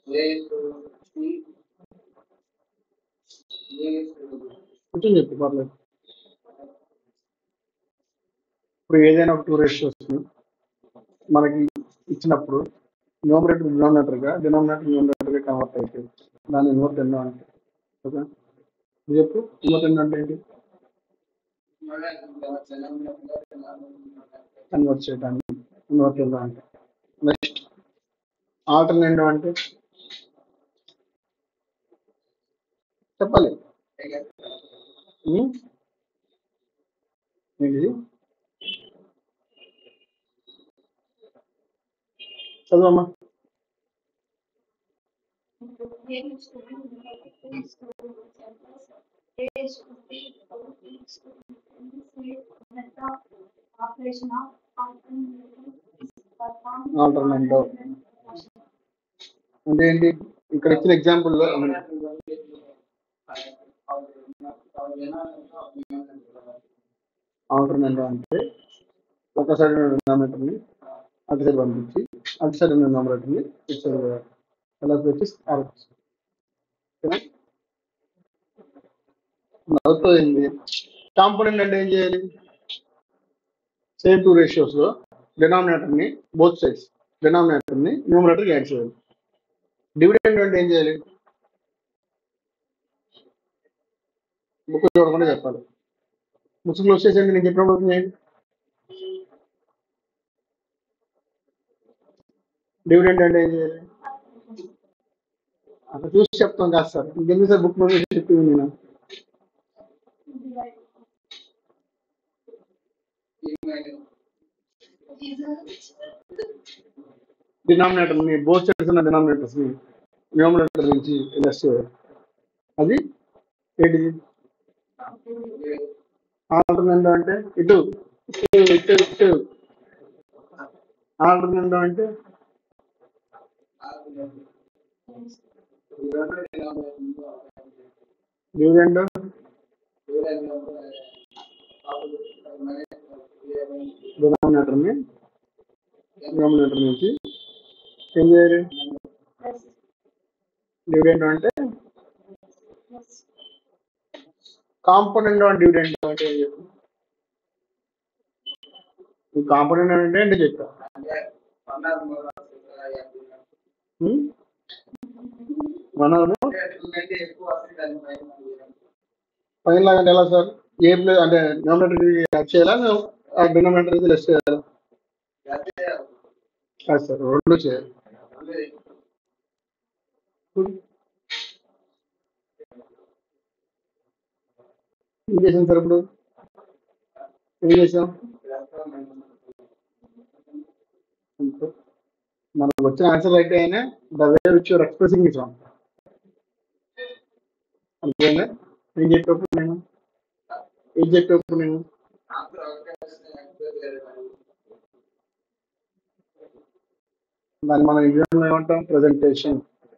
కొంచెం చెప్పు పర్లేదు ఇప్పుడు ఏదైనా ఒక టూ రేషియోస్ మనకి ఇచ్చినప్పుడు న్యూమరేటర్ డినామినేటర్ గా డినామినేటర్ న్యూమరేటర్ గా కన్వర్ట్ అవుతుంది దాన్ని ఇన్వర్ట్ ఎన్నో అంటే ఓకే నువ్వు చెప్పు ఇన్వర్ట్ ఎన్నో అంటే ఏంటి కన్వర్ట్ చేయడానికి ఇన్వర్ట్ ఎన్నో అంటే నెక్స్ట్ ఆల్టర్నేటివ్ అంటే చెప్పాలి ఉం? ఏంటిది చదవమ్మా ఆల్టర్నేటివ్ అంటే ఏంటి ఇక్కడ ఇచ్చిన ఎగ్జాంపుల్లో ఆల్టర్నేటివ్ అంటే ఒక సైడ్ ఉన్న డినామినేటర్ని అటు సైడ్ పంపించి అటు సైడ్ ఉన్న డినామినేటర్ని ఇటు సైడ్ వేయాలి. అలా వచ్చి ఓకేనా నవ్వుతో ఏంది కాంపోనెంట్ అంటే ఏం చేయాలి సేమ్ టూ రేషియోస్ లో డినామినేటర్ ని బోత్ సైడ్స్ డినామినేటర్ ని న్యూమరేటర్ యాడ్ చేయాలి డివిడెండ్ అంటే ఏం చేయాలి బుక్ చూడకుండా చెప్పాలి బుక్స్ క్లోజ్ చేసేయండి నేను చెప్పినప్పుడు open చేయండి డివిడెండ్ అంటే ఏం చేయాలి అక్కడ చూసి చెప్తాం కాదు సార్ ఇంకెందుకు సార్ బుక్ క్లోజ్ చేసి చెప్పింది నేను డినామినేటర్ ని బోత్ సైడ్స్ ఉన్న డినామినేటర్స్ ని న్యూమరేటర్ నుంచి లెస్ చేయాలి అది ఏంటిది ఆల్టర్నేటివ్ అంటే ఇటు ఇటు ఇటు ఇటు ఆల్టర్నేటివ్ అంటే డివిడెండ్ డినామినేటర్ ని డినామినేటర్ నుంచి ఏం చేయాలి డివిడెండ్ అంటే కాంపోనెంట్ ఆన్ డివిడెండ్ అంటే ఏం చెప్పు ఈ కాంపోనెంట్ అంటే ఏంటి చెప్పా మనము పైన లాగా అంటే ఎలా సార్ ఏ ప్లే అంటే డినామినేటర్ యాడ్ చేయాలా డినామినేటర్ లెస్ చేయాలా కాదు సార్ రెండు చేయాలి ఏం చేసాం సార్ ఇప్పుడు ఏం చేసాం అంతే. మనకు వచ్చిన ఆన్సర్ రైట్ అయినా the way which your expressing is wrong అంతేనా ఏం చెప్పేప్పుడు నేను ఏం చెప్పేప్పుడు నేను దాన్ని మనం ఎగ్జామ్ లో ఏమంటాం ప్రజెంటేషన్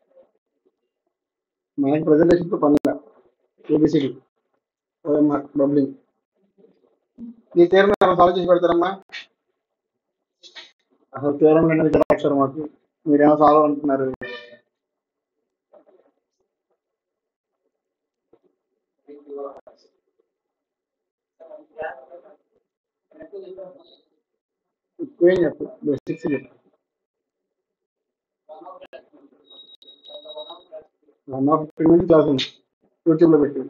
మనకి ప్రజెంటేషన్ తో పని ఏబిసిడి ఓఎంఆర్ బబ్లింగ్ ఈ తీరం సాల్వ్ చేసి పెడతారమ్మా అసలు తీరం అనేది అక్షరం మాకు మీరేమో సాల్వ్ అంటున్నారు ఎక్కువేం చెప్పు బేసిక్స్ చెప్పు one of fifteen minutes class ఉంది యూట్యూబ్ లో పెట్టి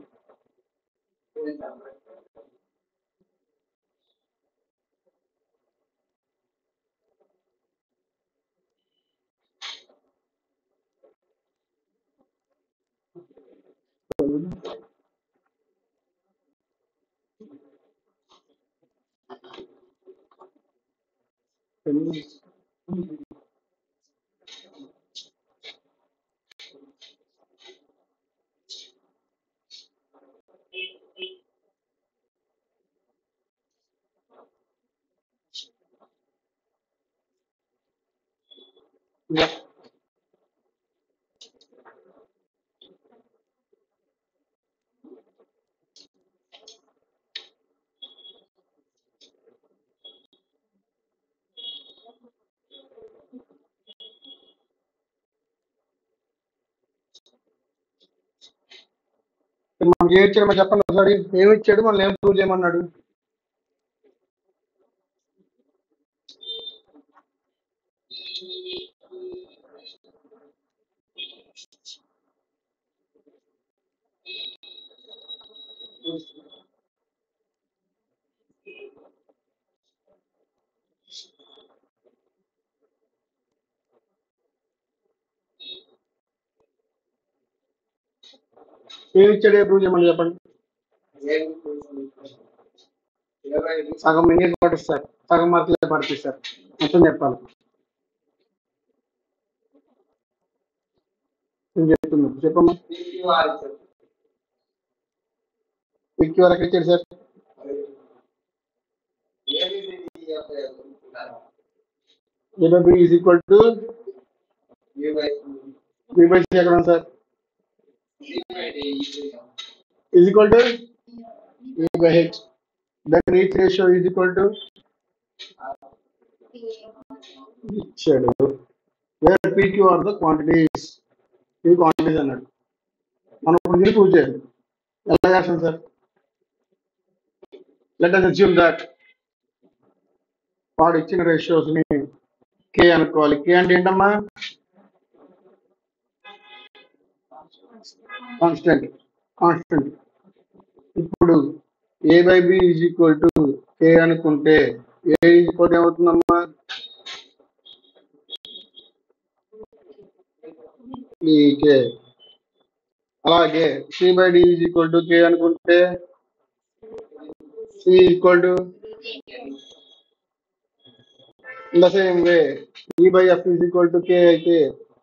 టెన్ మినిట్స్ Yeah. మనకి ఏమి ఇచ్చాడు మరి చెప్పండి ఒకసారి ఏమి ఇచ్చాడు మనం ఏం ప్రూవ్ చేయమన్నాడు ఏమి ఇచ్చాడు ఏ ప్రూవ్ చేయమని చెప్పండి సగం మినిట్ పడుతుంది సార్ సగం మార్కులే పడుతుంది సార్ మొత్తం చెప్పాలి నేను చెప్తున్నా చెప్పమ్మా విక్కి వరకు ఇచ్చాడు sir A by is equal to B by C ఎక్కడ ఉంది sir is equal to A by H then each ratio is equal to ఇచ్చాడు where PQ are the quantities ఈ క్వాంటిటీస్ అన్నాడు మనం ఇప్పుడు దీన్ని ప్రూవ్ చేయాలి ఎలా చేస్తాం sir let us assume that వాడు ఇచ్చిన రేషియోస్ ని కే అనుకోవాలి కే అంటే ఏంటమ్మా కాన్స్టెంట్ కాన్స్టెంట్ ఇప్పుడు A by B is equal to K అనుకుంటే ఏ ఈజ్ ఈక్వల్ టు ఏమవుతుందమ్మా ఈ కే అలాగే C by D is equal to K అనుకుంటే C equal to in the same way E by F is equal to K అయితే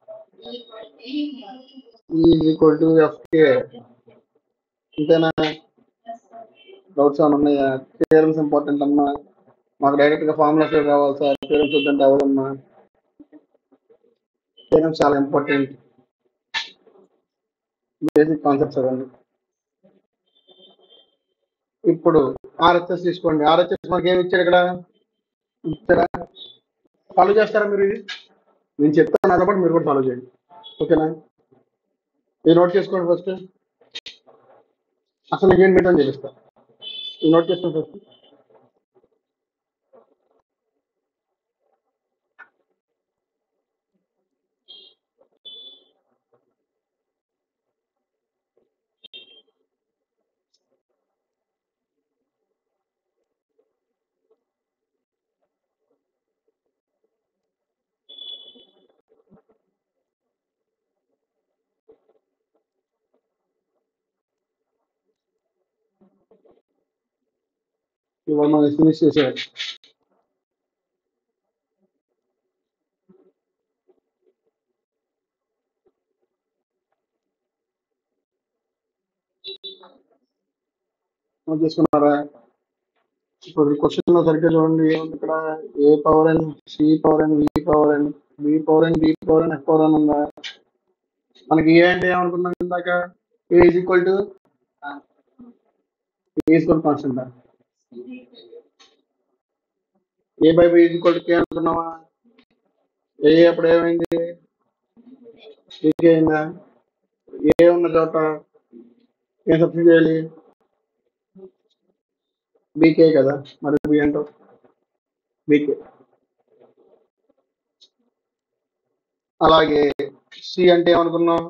is equal to F K ఇంతేనా doubts ఏమైనా ఉన్నాయా theorems important అమ్మా మాకు direct గా formulas కావాలి sir theorems వద్దంటే అవ్వదమ్మా థియరమ్స్ చాలా ఇంపార్టెంట్ బేసిక్ కాన్సెప్ట్స్ అదండి ఇప్పుడు ఆర్హెచ్ఎస్ తీసుకోండి ఆర్హెచ్ఎస్ మనకి ఏమి ఇచ్చాడు ఇక్కడ ఇచ్చారా ఫాలో చేస్తారా మీరు ఇది నేను చెప్తాను కాబట్టి మీరు కూడా ఫాలో చేయండి ఓకేనా ఇది నోట్ చేసుకోండి ఫస్ట్ అసలు నీకు ఏంటి అని తెలుస్తా ఇది నోట్ చేసుకోండి ఫస్ట్ ఇవాళ మనం ఫినిష్ చేసేయాలి నోట్ చేసుకున్నారా ఇప్పుడు క్వశ్చన్ లో సరిగ్గా చూడండి ఏముంది ఇక్కడ A power N C power N V power N B power N D power N F power ఎన్ ఉందా మనకి ఏ అంటే ఏమనుకున్నాం ఇందాక A is equal to A equal constant A by B is equal to K అనుకున్నావా A అప్పుడు ఏమైంది BK అయిందా ఏ ఉన్న చోట ఏం సబ్స్టిట్యూట్ చేయాలి బీకే కదా మరి బి అంటావు బీకే అలాగే సి అంటే ఏమనుకున్నాం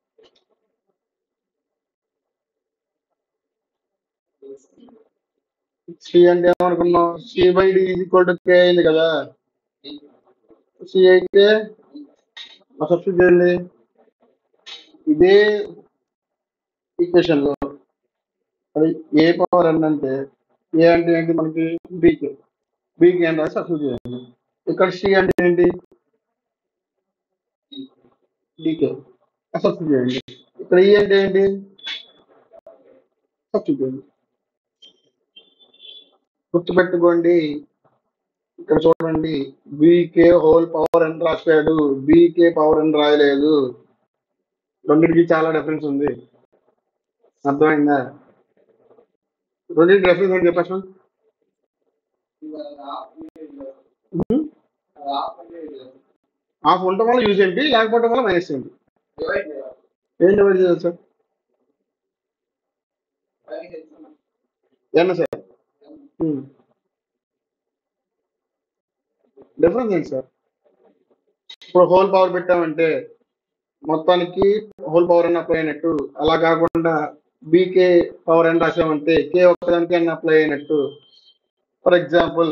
సి అంటే ఏమనుకున్నాం C by D equal to K అయింది కదా సి అయితే సబ్స్టిట్యూట్ చేయండి ఇదే ఈక్వేషన్ లో అది ఏ పవర్ ఎన్ అంటే ఏ అంటే ఏంటి మనకి బీకే బీకే అని రాసి సబ్స్టిట్యూట్ చేయండి ఇక్కడ సి అంటే ఏంటి డీకే సబ్స్టిట్యూట్ చేయండి ఇక్కడ ఈ అంటే ఏంటి సబ్స్టిట్యూట్ చేయండి గుర్తుపెట్టుకోండి ఇక్కడ చూడండి బీకే హోల్ పవర్ అని రాశాడు బీకే పవర్ అని రాయలేదు రెండింటికి చాలా డిఫరెన్స్ ఉంది అర్థమైందా రెండింటి డిఫరెన్స్ అని చెప్పచ్చు హాఫ్ ఉండటం వల్ల యూజ్ ఏంటి లేకపోవడం వల్ల మైనస్ ఏంటి ఏం డివైడ్ చేయొచ్చు ఎన్ సార్ డిఫరెన్స్ ఏంటి సార్ ఇప్పుడు హోల్ పవర్ పెట్టామంటే మొత్తానికి హోల్ పవర్ అని అప్లై అయినట్టు అలా కాకుండా బీకే పవర్ అని రాసామంటే కే ఒక్కదానికి అని అప్లై అయినట్టు for example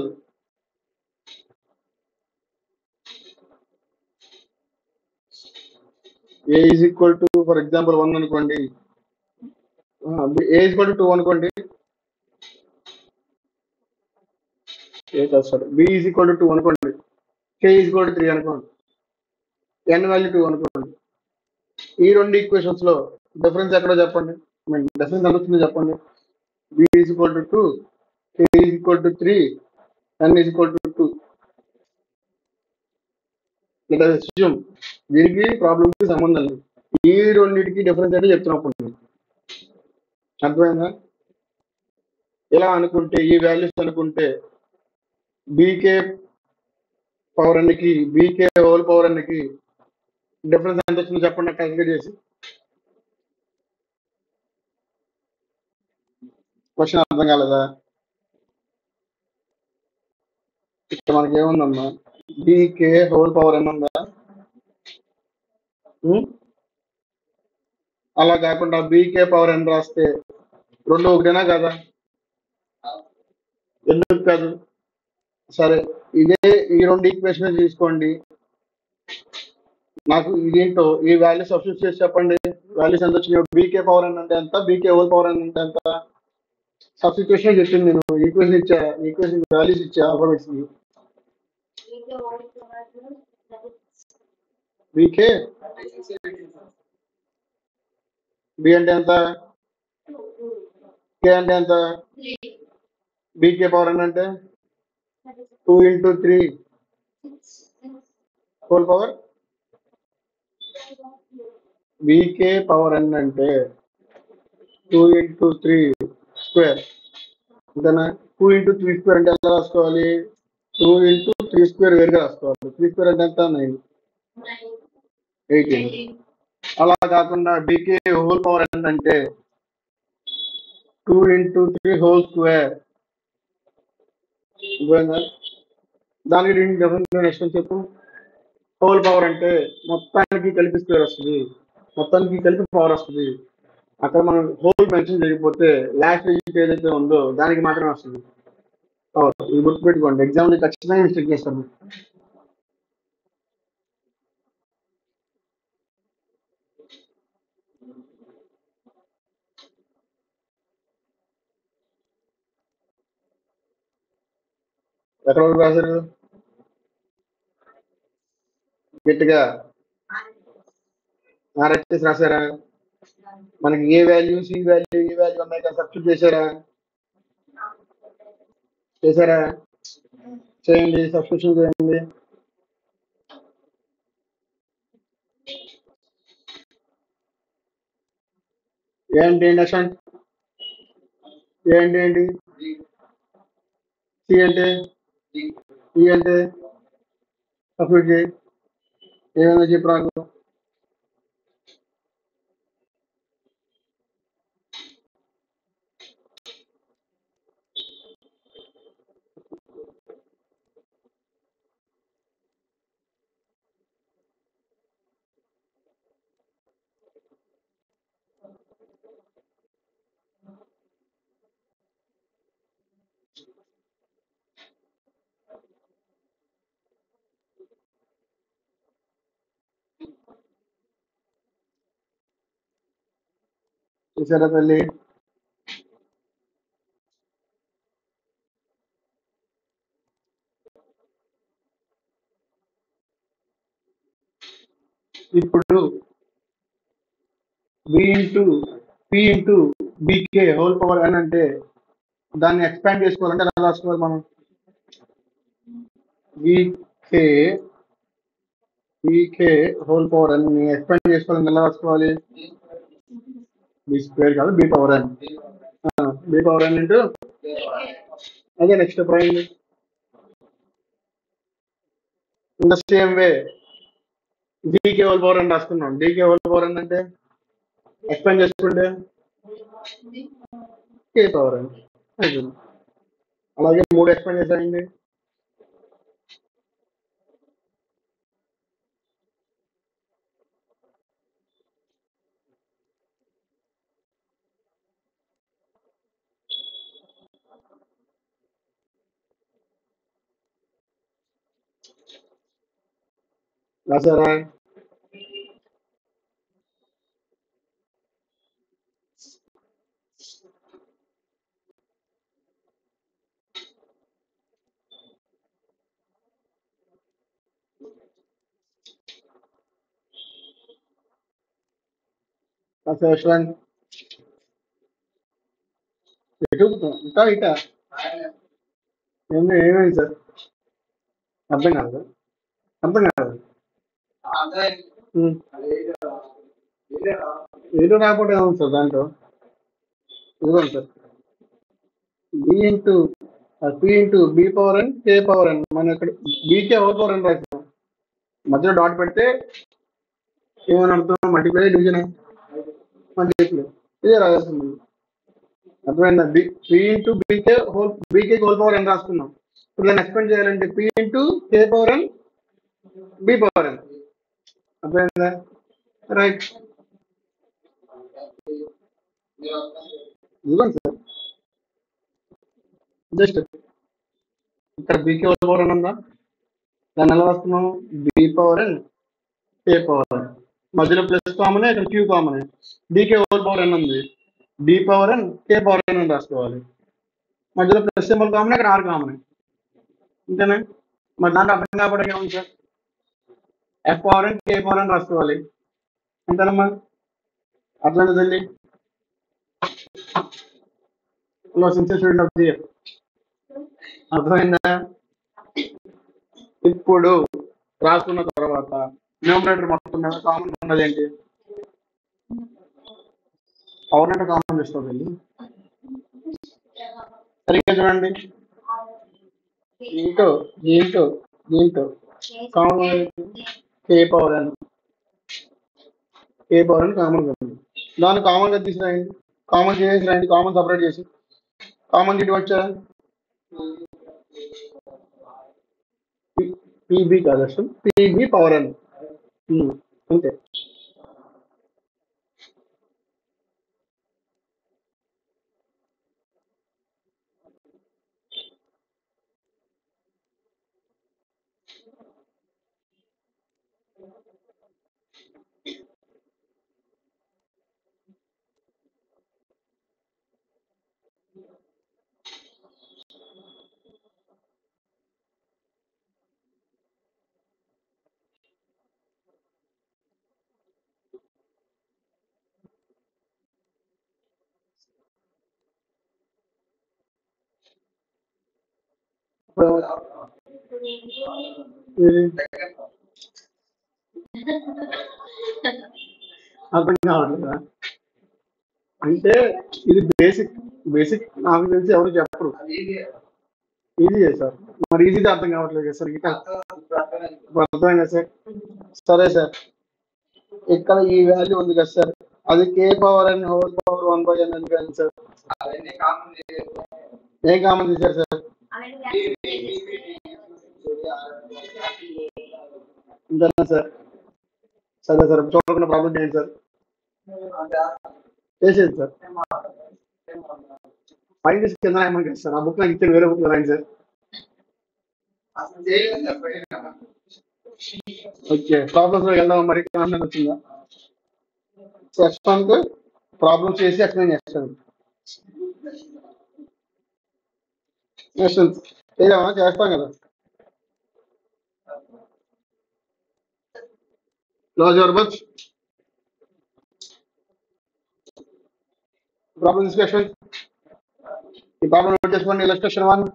A is equal to for example one అనుకోండి ఏ ఈక్వల్ టు టూ అనుకోండి ఏ కాదు sir B is equal to two అనుకోండి K is equal to three అనుకోండి ఎన్ వాల్యూ టూ అనుకోండి ఈ రెండు ఈక్వేషన్స్ లో డిఫరెన్స్ ఎక్కడో చెప్పండి డిఫరెన్స్ ఎంత వచ్చిందో చెప్పండి b is equal to two k is equal to three n is equal to two assume దీనికి ప్రాబ్లమ్ కి సంబంధం లేదు ఈ రెండింటికి డిఫరెన్స్ అయితే చెప్తున్నప్పుడు అర్థమైందా ఇలా అనుకుంటే ఈ వాల్యూస్ అనుకుంటే బీకే పవర్ అన్నికి బీకే హోల్ పవర్ అన్నికి డిఫరెన్స్ ఎంత వచ్చిందో చెప్పండి క్యాల్కులేట్ చేసి క్వశ్చన్ అర్థం కాలేదా ఇక్కడ మనకి ఏముందమ్మా బీకే హోల్ పవర్ ఎన్ ఉందా ఉం? అలా కాకుండా బీకే పవర్ ఎన్ రాస్తే రెండు ఒకటేనా కదా ఎందుకు కాదు సరే ఇదే ఈ రెండు ఈక్వేషన్ తీసుకోండి నాకు ఇదేంటో ఈ వాల్యూ సబ్స్టిట్యూట్ చేసి చెప్పండి వాల్యూస్ ఎంత వచ్చినాయి బీకే పవర్ ఎన్ అంటే ఎంత బీకే హోల్ పవర్ ఎన్ అంటే ఎంత సబ్స్టిట్యూషన్ చెప్పింది నేను ఈక్వేషన్ ఇచ్చా ఈక్వేషన్ వాల్యూస్ ఇచ్చా ఆల్ఫాబెట్స్ బీకే బి అంటే ఎంత కే అంటే ఎంత బీకే పవర్ ఎన్ అంటే two into three whole power b k power n అంటే టూ ఇంటూ త్రీ స్క్వేర్ అంతేనా టూ ఇంటూ త్రీ స్క్వేర్ అంటే ఎలా రాసుకోవాలి టూ ఇంటూ త్రీ స్క్వేర్ వేరుగా రాసుకోవాలి త్రీ స్క్వేర్ అంటే ఎంత నైన్ ఎయిటీన్ అలా కాకుండా బీకే హోల్ పవర్ ఏంటంటే two into three whole square దానికి దీనికి డిఫరెన్స్ నెక్స్ట్ చెప్పు హోల్ పవర్ అంటే మొత్తానికి కలిపి స్క్వేర్ వస్తుంది మొత్తానికి కలిపి పవర్ వస్తుంది అక్కడ మనం హోల్ మెన్షన్ చేయకపోతే లాస్ట్ డిజిట్ ఏదైతే ఉందో దానికి మాత్రమే వస్తుంది పవర్ ఇది గుర్తుపెట్టుకోండి ఎగ్జామ్ ఖచ్చితంగా మిస్టేక్ చేస్తాను ఎక్కడ వరకు రాశారు గట్టిగా ఆర్ఎస్ చేసి రాశారా మనకి a value c value e value ఉన్నాయి కదా సబ్స్టిట్యూట్ చేశారా చేశారా చేయండి సబ్స్టిట్యూషన్ చేయండి ఏంటి నెక్స్ట్ ఏంటి ఏంటి సి అంటే ఈ అంటే సబ్స్టిట్యూట్ చేయి ఏమైనా చెప్పు నాకు చూసారా తల్లి ఇప్పుడు b into p into b k whole power అని అంటే దాన్ని ఎక్స్పాండ్ చేసుకోవాలంటే ఎలా రాసుకోవాలి మనం బీకే బీకే హోల్ పవర్ అని ఎక్స్పాండ్ చేసుకోవాలంటే ఎలా రాసుకోవాలి బి స్క్వేర్ కాదు b power N B power n into అదే next prime in the same way d k whole power అని రాసుకున్నాం డీకే హోల్ పవర్ అని అంటే ఎక్స్పాండ్ చేసుకుంటే కే పవర్ ఎన్ అయిపోయింది అలాగే మూడు ఎక్స్పెండ్ చేసేయండి రాసారా రాసా యశ్వంత్ ఎటు ఇంకా ఇట ఏమి ఏమైంది సార్ అర్థం కాదు అర్థం కాదు ఉమ్. ఏదో రాకపోతే ఏముంది సార్ దాంట్లో ఇదిగోండి sir b into p into b power n k power n మనం ఇక్కడ బీకే ఓ పవర్ ఎన్ రాస్తాం మధ్యలో డాట్ పెడితే ఏమని అర్థం మల్టిప్లై డివిజన్ మల్టిప్లై ఇదే రాయాల్సింది అర్థమైందా b p into b k whole b k whole power n రాసుకున్నాం ఇప్పుడు దాన్ని ఎక్స్పెండ్ చేయాలంటే p into k power N B power n అర్థమైందా రైట్ ఇవ్వండి సార్ జస్ట్ ఇక్కడ బీకే హోల్ పవర్ ఎన్ ఉందా దాన్ని ఎలా రాస్తున్నాం b power n a power n మధ్యలో ప్లస్ కామన్ ఇక్కడ q common d k whole power n ఉంది d power n k power n అని రాసుకోవాలి మధ్యలో ప్లస్ సింబల్ కామన్ ఇక్కడ ఆర్ కామన్ అంతేనా మరి దాంట్లో అర్థం కాబట్టి ఏముంది sir f power n k power n రాసుకోవాలి అంతేనమ్మా అర్థమైందండి hello sincere student of the అర్థమైందా ఇప్పుడు రాసుకున్న తర్వాత న్యూమరేటర్ మొత్తం మీద కామన్ ఉన్నది ఏంటి పవర్ అంటే కామన్ తీసుకోవాలి సరిగ్గా చూడండి దీంతో దీంతో దీంతో కామన్ కే పవర్ అని కే పవర్ అని కామన్ ఉంది దాన్ని కామన్ గా తీసుకురాయండి కామన్ చేసి రాయండి కామన్ సపరేట్ చేసి కామన్ ఇటు వచ్చా పీబీ కాదు అసలు పీబీ పవర్ అని ఉమ్, అంతే ఇప్పుడు ఇది అర్థం కావట్లేదా అంటే ఇది బేసిక్ బేసిక్ నాకు తెలిసి ఎవరు చెప్పరు ఈజీ సార్ మరి ఈజీగా అర్థం కావట్లేదు కదా సార్ ఇంకా ఇప్పుడు అర్థమైందా సార్ సరే సార్ ఇక్కడ ఈ వాల్యూ ఉంది కదా సార్ అది k power and whole power one by n అని కదా సార్ ఏం కామన్ తీశారు సార్ ఇంతేనా సార్ సరే సార్ చూడకుండా ప్రాబ్లం చేయండి సార్ చేసేది సార్ ఫైవ్ డేస్ కింద రాయమని కదా సార్ ఆ బుక్ నాకు ఇచ్చిన వేరే బుక్ రాయండి సార్ ఓకే ప్రాబ్లమ్స్ లో వెళ్దాం మరి కామెంట్ వచ్చిందా యశ్వంత్ ప్రాబ్లమ్స్ చేసి ఎక్స్ప్లెయిన్ చేస్తాను యశ్వంత్ చేయమా చేస్తాం కదా close your books problem discussion ఈ ప్రాబ్లం నోట్ చేసుకోండి ఇలస్ట్రేషన్ వన్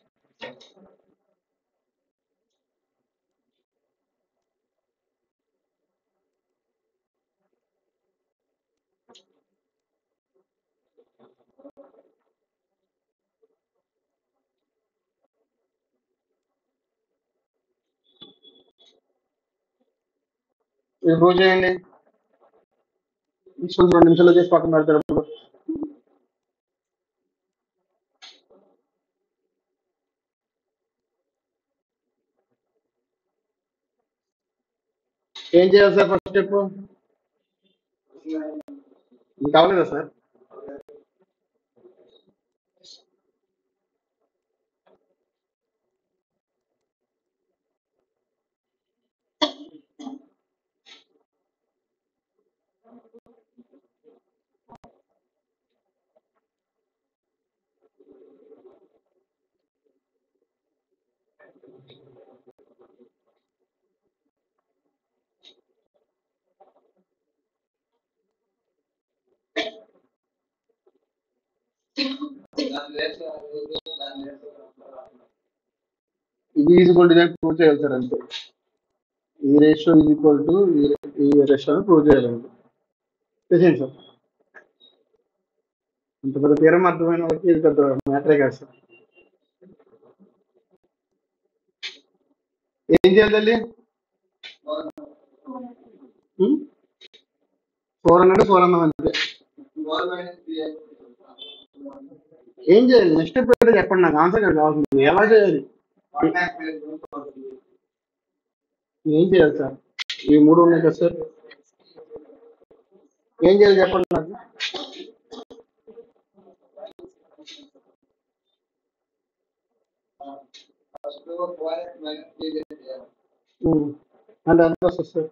ఇది ప్రూవ్ చేయండి తీసుకొని రెండు నిమిషాలు చేసి పక్కన పెడతారు ఏం చేయాలి సార్ ఫస్ట్ స్టెప్ ఇంకా అవ్వలేదా సార్ ఇది ఈజ్ ఈక్వల్ టు ప్రూవ్ చేయాలి సార్ అంతే ఈ రేషియో ఈజ్ ఈక్వల్ టు ఈ రేషియో ప్రూవ్ చేయాలంటే చేసేయండి సార్ ఇంత పెద్ద తీరం అర్థమైన వాళ్ళకి ఇది పెద్ద మ్యాటరే కాదు సార్ ఏం చేయాలి తల్లి ఫోర్ హండ్రెడ్ ఫోర్ హండ్రెడ్ అంతే ఏం చేయాలి నెక్స్ట్ స్టెప్ ఏంటో చెప్పండి నాకు ఆన్సర్ కావాల్సింది ఎలా చేయాలి ఏం చేయాలి సార్ ఈ మూడు ఉన్నాయి కదా సార్ ఏం చేయాలి చెప్పండి నాకు ఉమ్. అంటే ఎంత వస్తుంది sir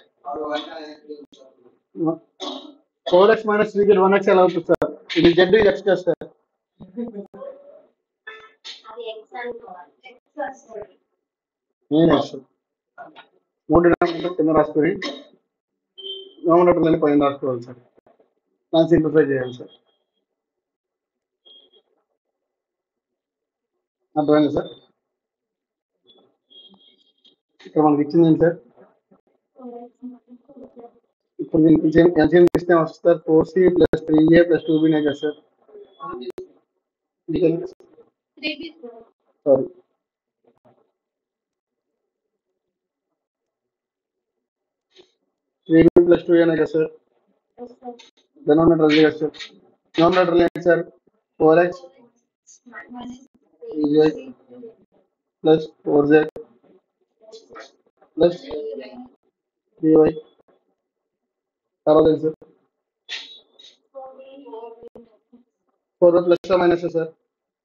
four x minus three one x ఎలా అవుతుంది సార్ ఇది జెడ్ ఎక్స్ కదా సార్ అది ఎక్స్ అనుకోవాలి ఎక్స్ వస్తుంది నేను ఎక్స్ మూడు డినామినేటర్ కింద రాసుకొని నోమినేటర్ పైన రాసుకోవాలి సార్ దాన్ని సింప్లిఫై చేయాలి సార్ అర్థమైంది సార్ ఇక్కడ మనకి ఇచ్చింది ఏంటి సార్ ఇప్పుడు దీనికి ఎల్సిఎం ఇస్తే వస్తుంది sir four c plus three a plus two బీనే కదా sir three b sorry three b plus two ఏనే కదా సార్ డినామినేటర్ అదే కదా సార్ డినామినేటర్ ఏంటి sir four x plus four z plus three y తర్వాత ఏంటి sir four y plus minus sir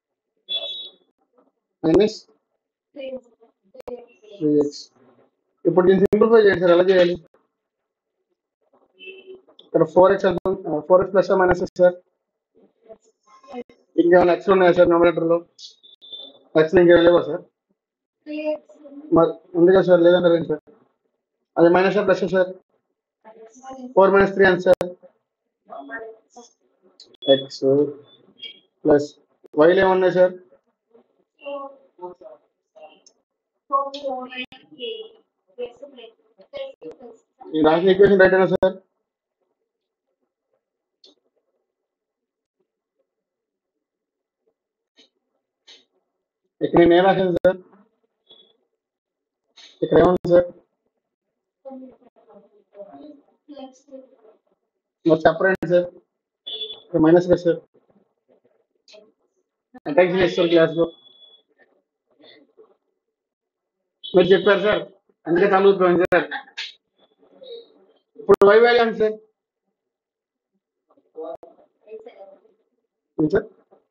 minus three x ఇప్పుడు దీన్ని సింప్లిఫై చేయండి సార్ ఎలా చేయాలి ఇక్కడ four x four x plus minus sir ఇంకేమైనా ఎక్స్ ఉన్నాయా సార్ నోమినేటర్లో ఎక్స్ ఇంకేమైనా లేవా సార్ మరి ఉంది కదా సార్ లేదంటారు ఏంటి సార్ అది minus plus sir four minus three అంత సార్ ఎక్స్ ప్లస్ వైలు ఏమన్నాయి సార్ ఈ రాసిన ఈక్వేషన్ రైట్ సార్ ఇక్కడ నేను ఏం రాశాను సార్ ఇక్కడ ఏముంది సార్ మరి చెప్పండి సార్ ఇక్కడ మైనస్ కదా సార్ అటెన్షన్ ఇస్తారు క్లాస్లో మీరు చెప్పారు సార్ అందుకే చదువుతున్నాను సార్ ఇప్పుడు వై వాల్యూ ఎంత సార్ ఏంటి సార్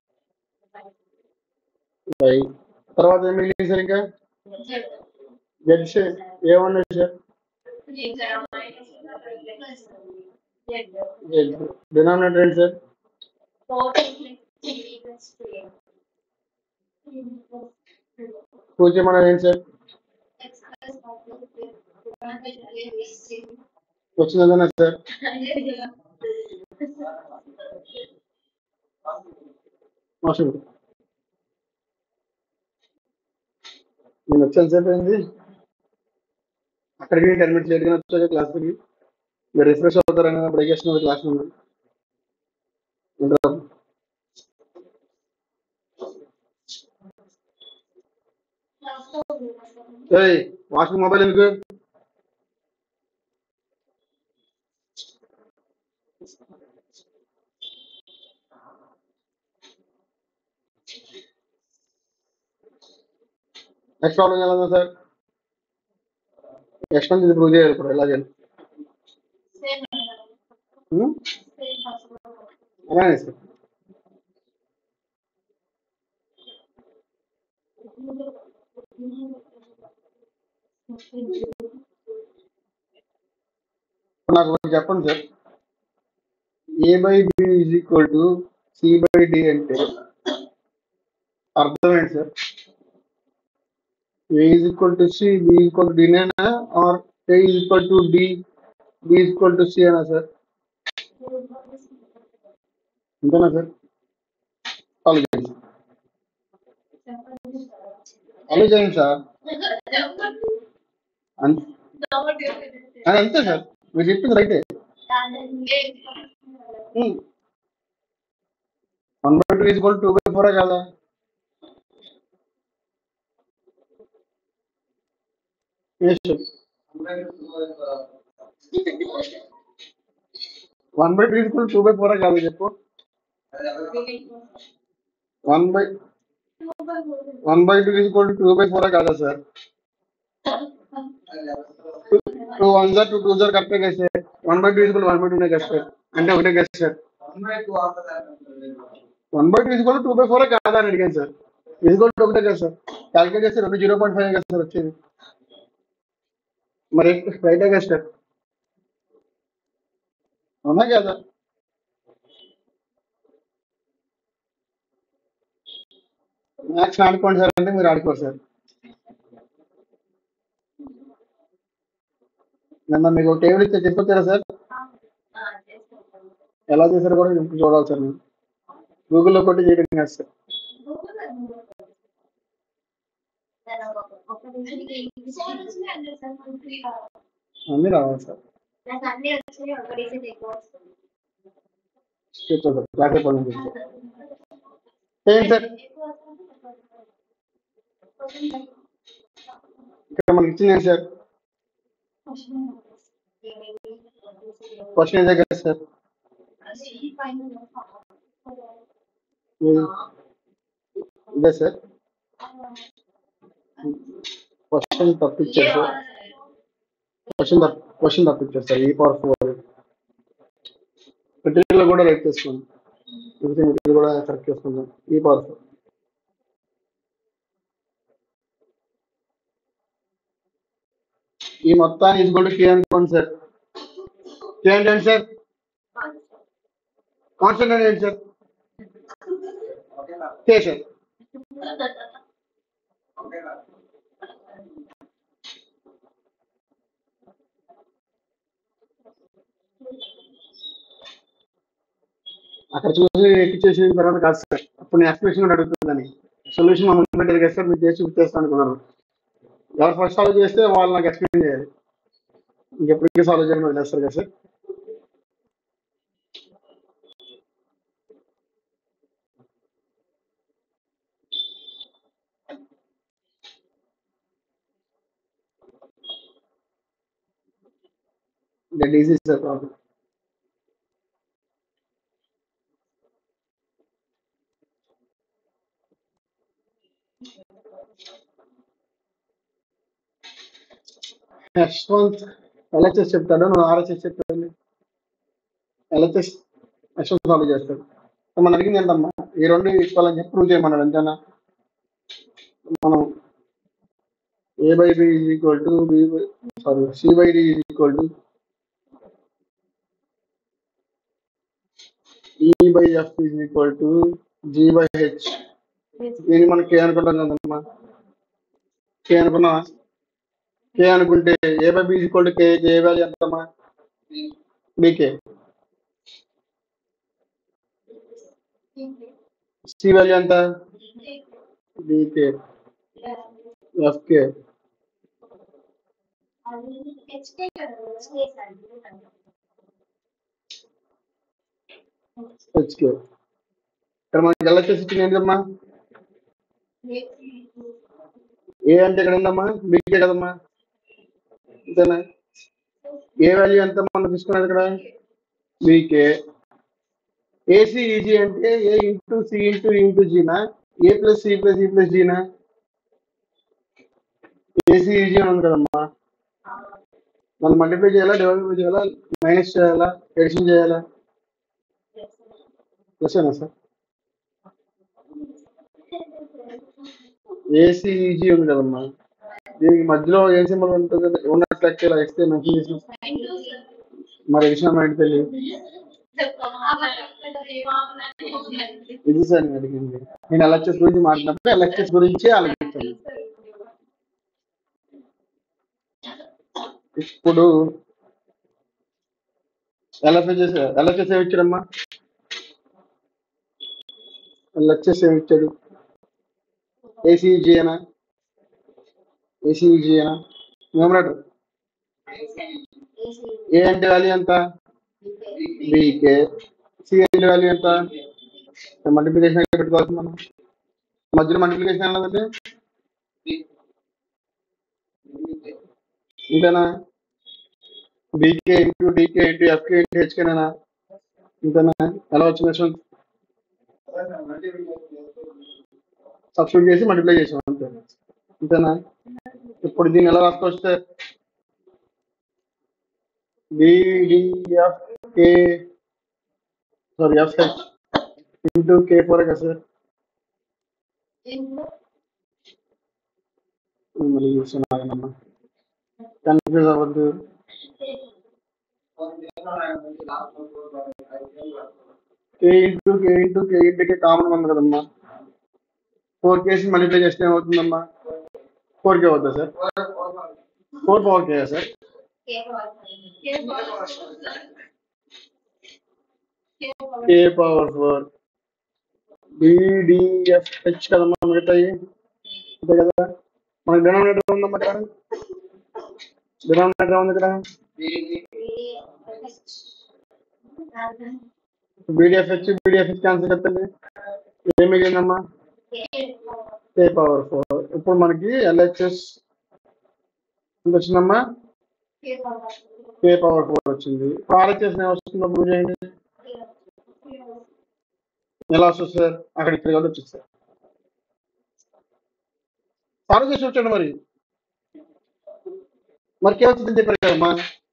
వై తర్వాత ఏం మిగిలింది సార్ ఇంకా జెడ్ సార్ ఏమన్నాయి సార్ జెడ్ డినామినేటర్ ఏంటి సార్ టూ చేయమన్నది ఏంటి సార్ వచ్చిందన్నా సార్ మోసం నేను వచ్చాను సార్ అయింది అక్కడికి టెన్ మినిట్స్ లేట్గా వచ్చాక క్లాస్కి మీరు రిఫ్రెష్ అవుతారని బ్రేక్ చేసిన క్లాస్ ఉంది ఇంకా ఏయ్ వాషింగ్ మొబైల్ ఎందుకు నెక్స్ట్ ప్రాబ్లం ఎలా ఉంది సార్ నెక్స్ట్ మంత్ ఇది ప్రూవ్ చేయాలి ఇప్పుడు ఎలా చేయాలి సేమ్ ఉం? సేమ్ అలానే సార్ ఇప్పుడు నాకు ఒకటి చెప్పండి sir a by B is equal to c by d అంటే అర్థం ఏంటి sir a is equal to c b equal to డినేనా or a is equal to d b equal to c అనా సార్ అంతేనా సార్ ఆలోచించండి ఆలోచించండి sir అంత అది అంతే సార్ మీరు చెప్పింది రైటే one by two equal two by ఫోరే కదా one by two equal two by ఫోరే కాదు చెప్పు one by one by two equal two by ఫోరే కాదా సార్ టూ వన్ జార్ టూ టూ జార్ కరెక్టే కదా sir one by two equal one by టూనే కదా సార్ అంటే ఒకటే కదా sir one by two equal two by ఫోరే కాదా అని అడిగాను సార్ ఈక్వల్ టూ ఒకటే కదా సార్ క్యాల్కులేట్ చేస్తే రెండు జీరో పాయింట్ ఫైవ్ కదా సార్ వచ్చేది మరి రైటే కదా సార్ అవునా కదా మ్యాథ్స్ ఆడుకోండి సార్ అంటే మీరు ఆడుకోరు సార్ నిన్న మీకు టేబుల్ ఇస్తే చెప్పొచ్చారా సార్ ఎలా చేశారో కూడా ఇప్పుడు చూడాలి సార్ నేను గూగుల్లో కొట్టి చేయడం కాదు సార్ అన్నీ రావాలి సార్ అన్ని వచ్చి ఒక రీజన్ ఎక్కువ వస్తుంది చెప్తా సార్ క్లాస్ అయిపోయింది ఏంటి సార్ ఇక్కడ మనకి ఇచ్చింది ఏంటి సార్ క్వశ్చన్ ఇదే కదా సార్ ఇది- ఇదే సార్ క్వశ్చన్ తప్పించారు సార్ క్వశ్చన్ తప్ప క్వశ్చన్ తప్పించారు సార్ ఈ పవర్ ఫోర్ మెటీరియల్ కూడా రైట్ చేసుకోండి మెటీరియల్ కూడా కరెక్ట్ చేసుకుందాం ఈ పవర్ ఫోర్ ఈ మొత్తాన్ని ఇదిగోండి కే అనుకోండి సార్ కే అంటే ఏంటి సార్ కాన్స్టెంట్ అంటే ఏంటి సార్ కే సార్ అక్కడ చూసి ఎక్కిచ్చేసిన తర్వాత కాదు సార్ అప్పుడు నేను ఎక్స్ప్లెనేషన్ కూడా అడుగుతుందని సొల్యూషన్ మా ముందు పెట్టారు కదా సార్ మీరు చేసి చూపిస్తాను అనుకున్నారు ఎవరు ఫస్ట్ సాల్వ్ చేస్తే వాళ్ళు నాకు ఎక్స్ప్లెయిన్ చేయాలి ఇంకెప్పటికీ సాల్వ్ చేయడం వదిలేస్తారు కదా sir that easy sir problem Yashwant LHS చెప్తాడు నువ్వు ఆర్హెచ్ఎస్ చెప్తాడు ఎల్హెచ్ఎస్ యశ్వంత్ సాల్వ్ చేస్తాడు మనం అడిగింది ఏంటమ్మా ఈ రెండు ఈక్వల్ అని చెప్పి ప్రూవ్ చేయమన్నాడు అంతేనా మనం a by B is equal to B by sorry c by D is equal to e by F is equal to g by h దీన్ని మనం కే అనుకుంటాం కదమ్మా కే అనుకున్నావా కే అనుకుంటే a by B is equal to k a value ఎంతమ్మా b k c value ఎంత b k f k h k ఇక్కడ మనకి ఎల్హెచ్ఎస్ ఇచ్చింది ఏంటమ్మా ఏ అంటే ఇక్కడ ఉందమ్మా బీకే కదమ్మా అంతేనా ఏ వాల్యూ ఎంత మనం తీసుకున్నది ఇక్కడ బీకే ఏసీ ఈజీ అంటే a into c into into జీనా a plus c plus e plus జీనా ఏసీ ఈజీ అని ఉంది కదమ్మా మనం మల్టిప్లై చేయాలా డివైడ్ చేయాలా మైనస్ చేయాలా ఎడిషన్ చేయాలా ప్లస్ అయినా సార్ ఏసీఈజీ ఉంది కదమ్మా దీనికి మధ్యలో ఏ సింబల్ ఉంటుంది ఉన్నట్లు లెక్క ఇలా ఎక్స్తే మెన్షన్ చేసిన మరి ఎడిషన్ మైండ్ తెలియదు ఇది సార్ నేను అడిగింది నేను ఎలక్ట్రిస్ గురించి మాట్లాడినప్పుడు ఎలక్ట్రిస్ గురించి ఆలోచిస్తాను ఇప్పుడు ఎల్ఎఫ్ఎస్ ఎల్ఎఫ్ఎస్ ఏమి ఇచ్చాడమ్మా ఎల్హెచ్ఎస్ ఏమి ఇచ్చాడు ఏసీజీ అనా ఏసీజీ అనా న్యూమరేటర్ ఏ అంటే వాల్యూ ఎంత బీకే సి అంటే వాల్యూ ఎంత మల్టిప్లికేషన్ ఎక్కడ పెట్టుకోవాలి మనం మధ్యలో మల్టిప్లికేషన్ అన్నదంటే ఇంతేనా b k into d k into f k into హెచ్కేనా ఇంతేనా ఎలా వచ్చింది యశ్వంత్ సబ్స్టిట్యూట్ చేసి మల్టిప్లై చేసాం అంతే అంతేనా ఇప్పుడు దీన్ని ఎలా రాసుకోవచ్చు d d f k sorry f h into k four కదా సార్ మళ్ళీ చూస్తున్నానమ్మా కన్ఫ్యూజ్ అవ్వద్దు k into k into k into k common ఉంది కదమ్మా ఫోర్ కేసి మల్టిప్లై చేస్తే ఏమవుతుందమ్మా ఫోర్ కే అవుతుందా sir four power k sir k power four d d f h కదమ్మా మిగతాయి అంతే కదా మనకి డినామినేటర్ ఉందమ్మా ఇక్కడ డినామినేటర్ ఉంది ఇక్కడ b d f h b d f h cancel చెప్తుంది ఏం మిగిలిందమ్మా కే పవర్ ఫోర్ ఇప్పుడు మనకి ఎల్హెచ్ఎస్ ఎంత వచ్చిందమ్మా కే పవర్ ఫోర్ వచ్చింది ఆర్హెచ్ఎస్ వస్తుందో ప్రూవ్ చేయండి ఎలా వస్తుంది సార్ అక్కడ ఇక్కడ కూడా వచ్చింది సార్ సాల్వ్ చేసి వచ్చాడు మరి మరి కే వచ్చిందని చెప్పారు కదమ్మా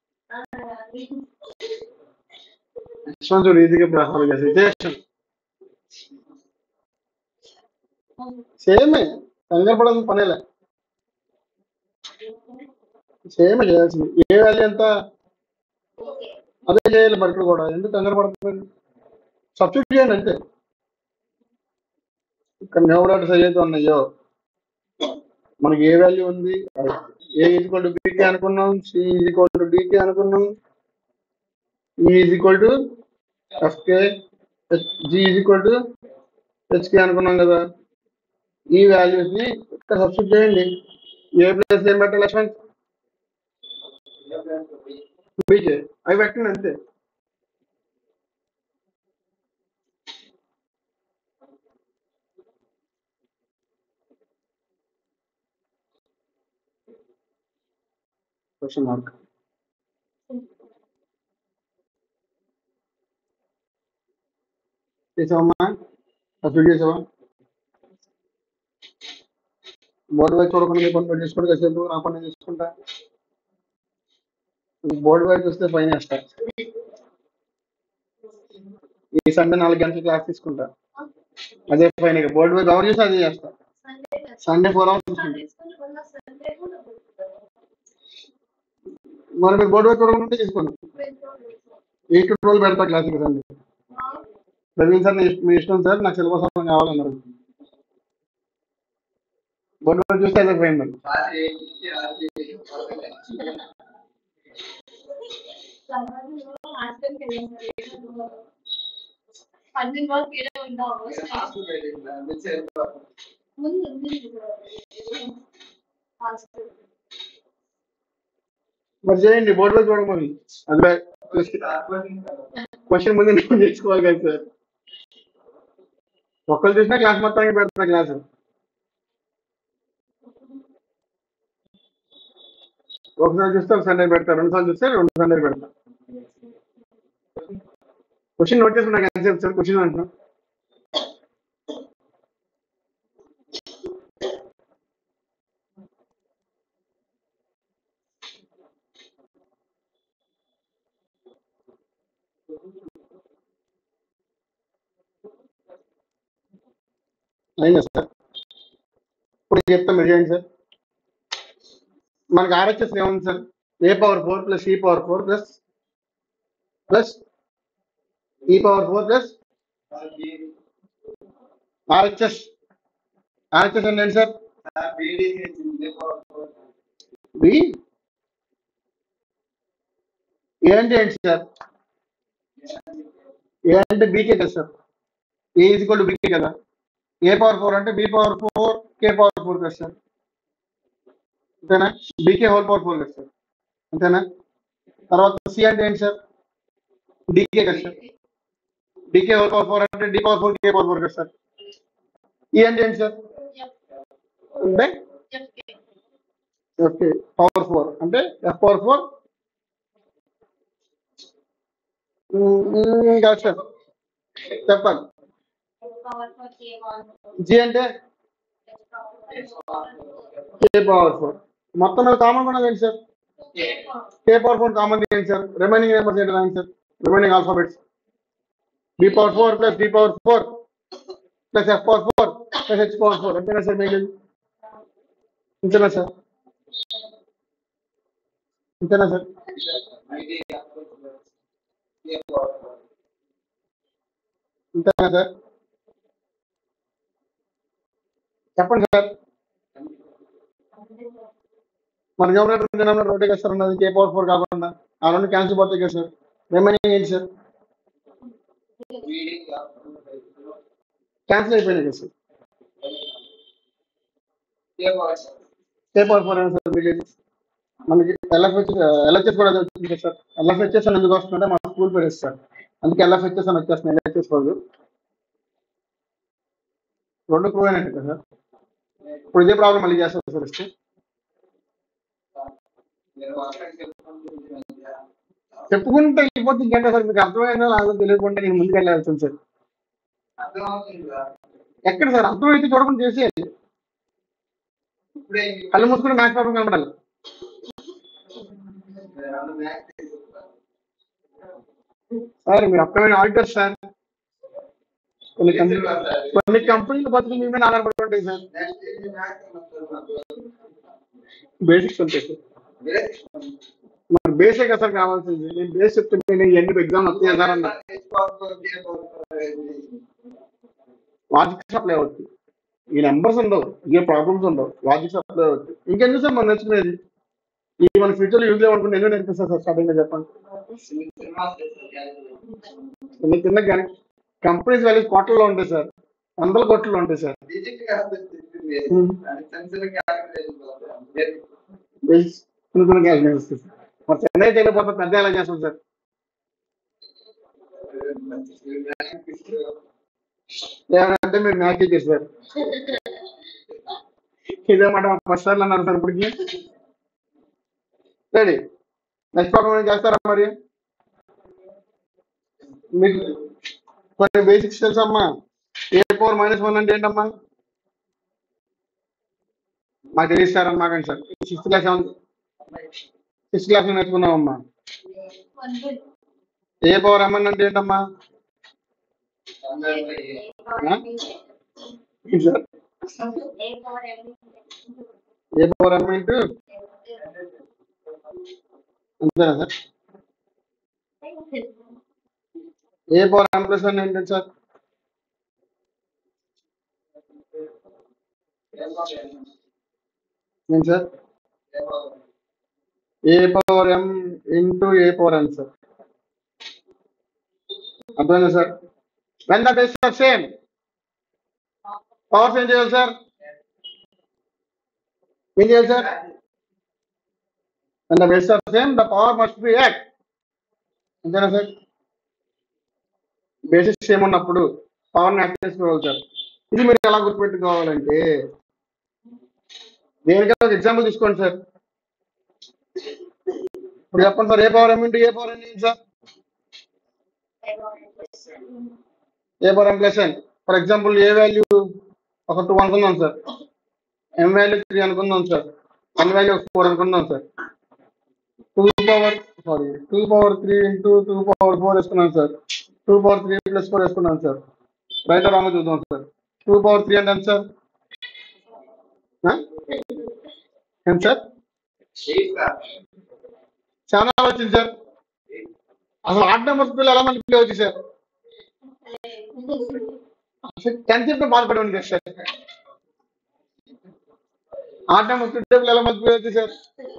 యశ్వంత్ చూడు ఈజీగా సాల్వ్ చేసి చేసాం సేమే కంగారు పడాల్సిన పనేలే సేమే చేయాల్సింది ఏ వాల్యూ ఎంత అదే చేయాలి మరి ఇక్కడ కూడా ఎందుకు కంగారు పడుతుంది సబ్స్టిట్యూట్ చేయండి అంతే ఇక్కడ న్యూమరేటర్స్ ఏదైతే ఉన్నాయో మనకి ఏ వాల్యూ ఉంది ఏ ఈక్వల్ టు బీకే అనుకున్నాం సి ఈక్వల్ టు డీకే అనుకున్నాం e is equal to f k g is equal to h k అనుకున్నాం కదా ఈ వాల్యూస్ ని ఇక్కడ సబ్స్టిట్యూట్ చేయండి ఏ ప్లస్ ఏం పెట్టాలి లక్ష్మణ్ బీకే అవి పెట్టండి అంతే క్వశ్చన్ మార్క్ చేసావమ్మా సబ్స్టిట్యూట్ చేసావా బోర్డు వైపు చూడకుండా మీ పని మీరు చేసుకోండి కాసేపు నా పని నేను చేసుకుంటా బోర్డు వైపు చూస్తే పైన వేస్తా ఈ సండే నాలుగు గంటల క్లాస్ తీసుకుంటా అదే పైన బోర్డు వైపు ఎవరు చేస్తే అదే చేస్తా సండే ఫోర్ అవర్స్ తీసుకుంటా మరి మీరు బోర్డు వైపు చూడకుండా చేసుకోండి ఎయిట్ టు ట్వెల్వ్ పెడతా క్లాస్కి సండే ప్రవీణ్ సార్ మీ ఇష్ట- మీ ఇష్టం సార్ నాకు సిలబస్ అర్థం కావాలన్నారు బోర్డు వైపు చూస్తే అదే పోయింది పన్నెండు రోజులు ఈడే ఉన్నాము ముందు ఉంది మరి చేయండి బోర్డు వైపు చూడమని అదే క్వశ్చన్ ముందు నేను చేసుకోవాలి కదా సార్ ఒక్కరు చూసినా క్లాస్ మొత్తానికి పెడతా క్లాస్ ఒకసారి చూస్తే ఒక సండే పెడతా రెండు సార్లు చూస్తే రెండు సండే పెడతా క్వశ్చన్ నోట్ చేసుకున్నా ఎంతసేపు సార్ క్వశ్చన్ అంటున్నా అయిందా సార్ ఇప్పుడు చెప్తాం మీరు చేయండి సార్ మనకి ఆర్హెచ్ఎస్ ఏముంది sir a power four plus e power four plus plus e power four plus RHS RHS అంటే ఏంటి సార్ బి ఏ అంటే ఏంటి సార్ ఏ అంటే బీకే కదా sir a is equal to b k కదా ఏ పవర్ ఫోర్ అంటే b power four k power four కదా sir అంతేనా బీకే హోల్ పవర్ ఫోర్ కదా సార్ అంతేనా తర్వాత సి అంటే ఏంటి సార్ డీకే కదా sir d k whole power four అంటే d power four k power four కదా సార్ ఈ అంటే ఏంటి సార్ అంటే ఓకే పవర్ ఫోర్ అంటే ఎఫ్ పవర్ ఫోర్ కాదు సార్ చెప్పండి జి అంటే కే పవర్ ఫోర్ మొత్తం మీద కామన్ ఉన్నది ఏంటి sir k power four common ఏంటి సార్ రిమైనింగ్ నెంబర్స్ ఏంటి రాయండి sir remaining alphabets b power four plus d power four plus f power four plus h power four అంతేనా సార్ మిగిలింది ఇంతేనా సార్ ఇంతేనా సార్ ఇంతేనా సార్ చెప్పండి సార్ మన న్యూమరేటర్ డినామినేటర్ ఒకటే కదా సార్ ఉన్నది కే పవర్ ఫోర్ కాకుండా ఆ రెండు క్యాన్సిల్ పోతాయి కదా సార్ రిమైనింగ్ ఏంటి సార్ క్యాన్సిల్ అయిపోయినాయి కదా sir k power four sir మిగిలింది మనకి ఎల్ఎఫ్హెచ్ ఎల్హెచ్ఎస్ కూడా వచ్చింది కదా సార్ ఎల్ఎఫ్హెచ్ఎస్ అని ఎందుకు వస్తుందంటే మా స్కూల్ పేరు సార్ అందుకే ఎల్ఎఫ్హెచ్ఎస్ అని వచ్చేస్తుంది ఎల్హెచ్ఎస్ వాళ్ళు రెండు ప్రూవ్ అయినట్టు కదా సార్ ఇప్పుడు ఇదే ప్రాబ్లం మళ్ళీ చేస్తారు సార్ ఇస్తే చెప్పుకుంటే వెళ్ళిపోతే ఇంకేంటో సార్ మీకు అర్థమైందో నాకు తెలియకుండా నేను ముందుకు వెళ్ళాల్సింది సార్ ఎక్కడ సార్ అర్థమైతే చూడకుండా చేసేయాలి కళ్ళు మూసుకుని మ్యాథ్స్ ప్రాబ్లం కనపడాలి సార్ మీరు అర్థమైన ఆడిటర్ సార్ కొన్ని కంపెనీ కొన్ని కంపెనీలు బతుకు మీ మీద ఆధారపడి ఉంటాయి సార్ బేసిక్స్ ఉంటాయి సార్ మరి బేసే కదా సార్ కావాల్సింది నేను బేస్ చెప్తుంటే నేను ఎన్ని ఎగ్జామ్ వస్తాయి సార్ అన్న లాజిక్ సప్లై అవ్వచ్చు ఈ నెంబర్స్ ఉండవు ఏ ప్రాబ్లమ్స్ ఉండవు లాజిక్ సప్లై అవ్వచ్చు ఇంకెందుకు సార్ మనం నేర్చుకునేది ఈ మన ఫ్యూచర్ యూజ్ అనుకుంటే ఎందుకు నేర్పిస్తారు సార్ స్టార్టింగ్ గా చెప్పండి చిన్న చిన్న కానీ కంపెనీస్ వాల్యూస్ కోట్లలో ఉంటాయి సార్ వందల కోట్లలో ఉంటాయి సార్ బేసిక్స్ చిన్న చిన్న క్యాల్కులేషన్ వస్తాయి సార్ మరి చెన్నై చేయలేకపోతే పెద్ద ఎలా చేస్తాం సార్ ఏమంటే మీరు మ్యాచ్ చేశారు ఇదే మాట ఫస్ట్ సార్లు అన్నారు సార్ ఇప్పటికి రెడీ నెక్స్ట్ ప్రాబ్లం ఏం చేస్తారా మరి మీకు కొన్ని బేసిక్స్ తెలుసమ్మా ఏ ఫోర్ మైనస్ వన్ అంటే ఏంటమ్మా మాకు తెలియదు సార్ మాకండి sir sixth class sixth class నేర్చుకున్నామమ్మా ఏ పవర్ ఎం అంటే ఏంటమ్మా ఏంటి sir a power m into అంతేనా sir a power m plus one ఏంటంటే సార్ ఏంటి sir a power m into a power n sir అర్థమైందా sir when the base are same powers ఏం చేయాలి సార్ ఏం చేయాలి sir when the base are same the power must be act అంతేనా sir basics same ఉన్నప్పుడు పవర్ని యాక్ట్ చేసుకోవాలి సార్ ఇది మీరు ఎలా గుర్తుపెట్టుకోవాలంటే దేనికైనా ఒక ఎగ్జాంపుల్ తీసుకోండి సార్ ఇప్పుడు చెప్పండి sir a power m into a power n ఏంటి sir a power m plus n for example a value ఒక టూ అనుకుందాం సార్ ఎం వాల్యూ త్రీ అనుకుందాం సార్ ఎన్ వాల్యూ ఫోర్ అనుకుందాం sir two power sorry two power three into two power four వేసుకున్నాం sir two power three plus four వేసుకున్నాం sir right wrong చూద్దాం sir two power three అంటే ఎంత sir ఆ? ఎంత sir చాలా వచ్చింది సార్ అసలు ఆడ్ నెంబర్స్ పిల్లలు ఎలా మల్టిప్లై అవుతుంది సార్ అసలు కన్సెప్ట్ బాధపడండి కదా సార్ ఆడ్ నెంబర్స్ పిల్లలు ఎలా మల్టిప్లై అవుతుంది సార్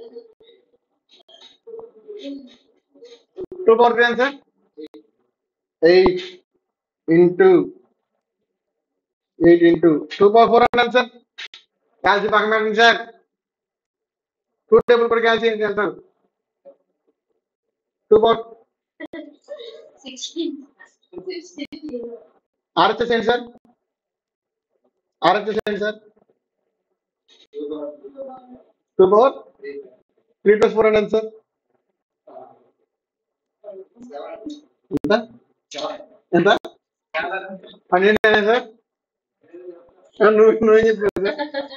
టూ పవర్ త్రీ ఎంత sir eight into eight into two power four అంటే ఎంత సార్ క్యాల్సి పక్కన పెట్టండి సార్ టూ టేబుల్ కూడా క్యాల్సి ఏంటి అంటారు two power sixteen sixteen RHS ఏంటి సార్ ఆర్హెచ్ఎస్ ఏంటి sir two power three plus four అంటే ఎంత సార్ ఎంత ఎంత పన్నెండు సార్ ఆ, నువ్వు నువ్వేం చెప్పావు sir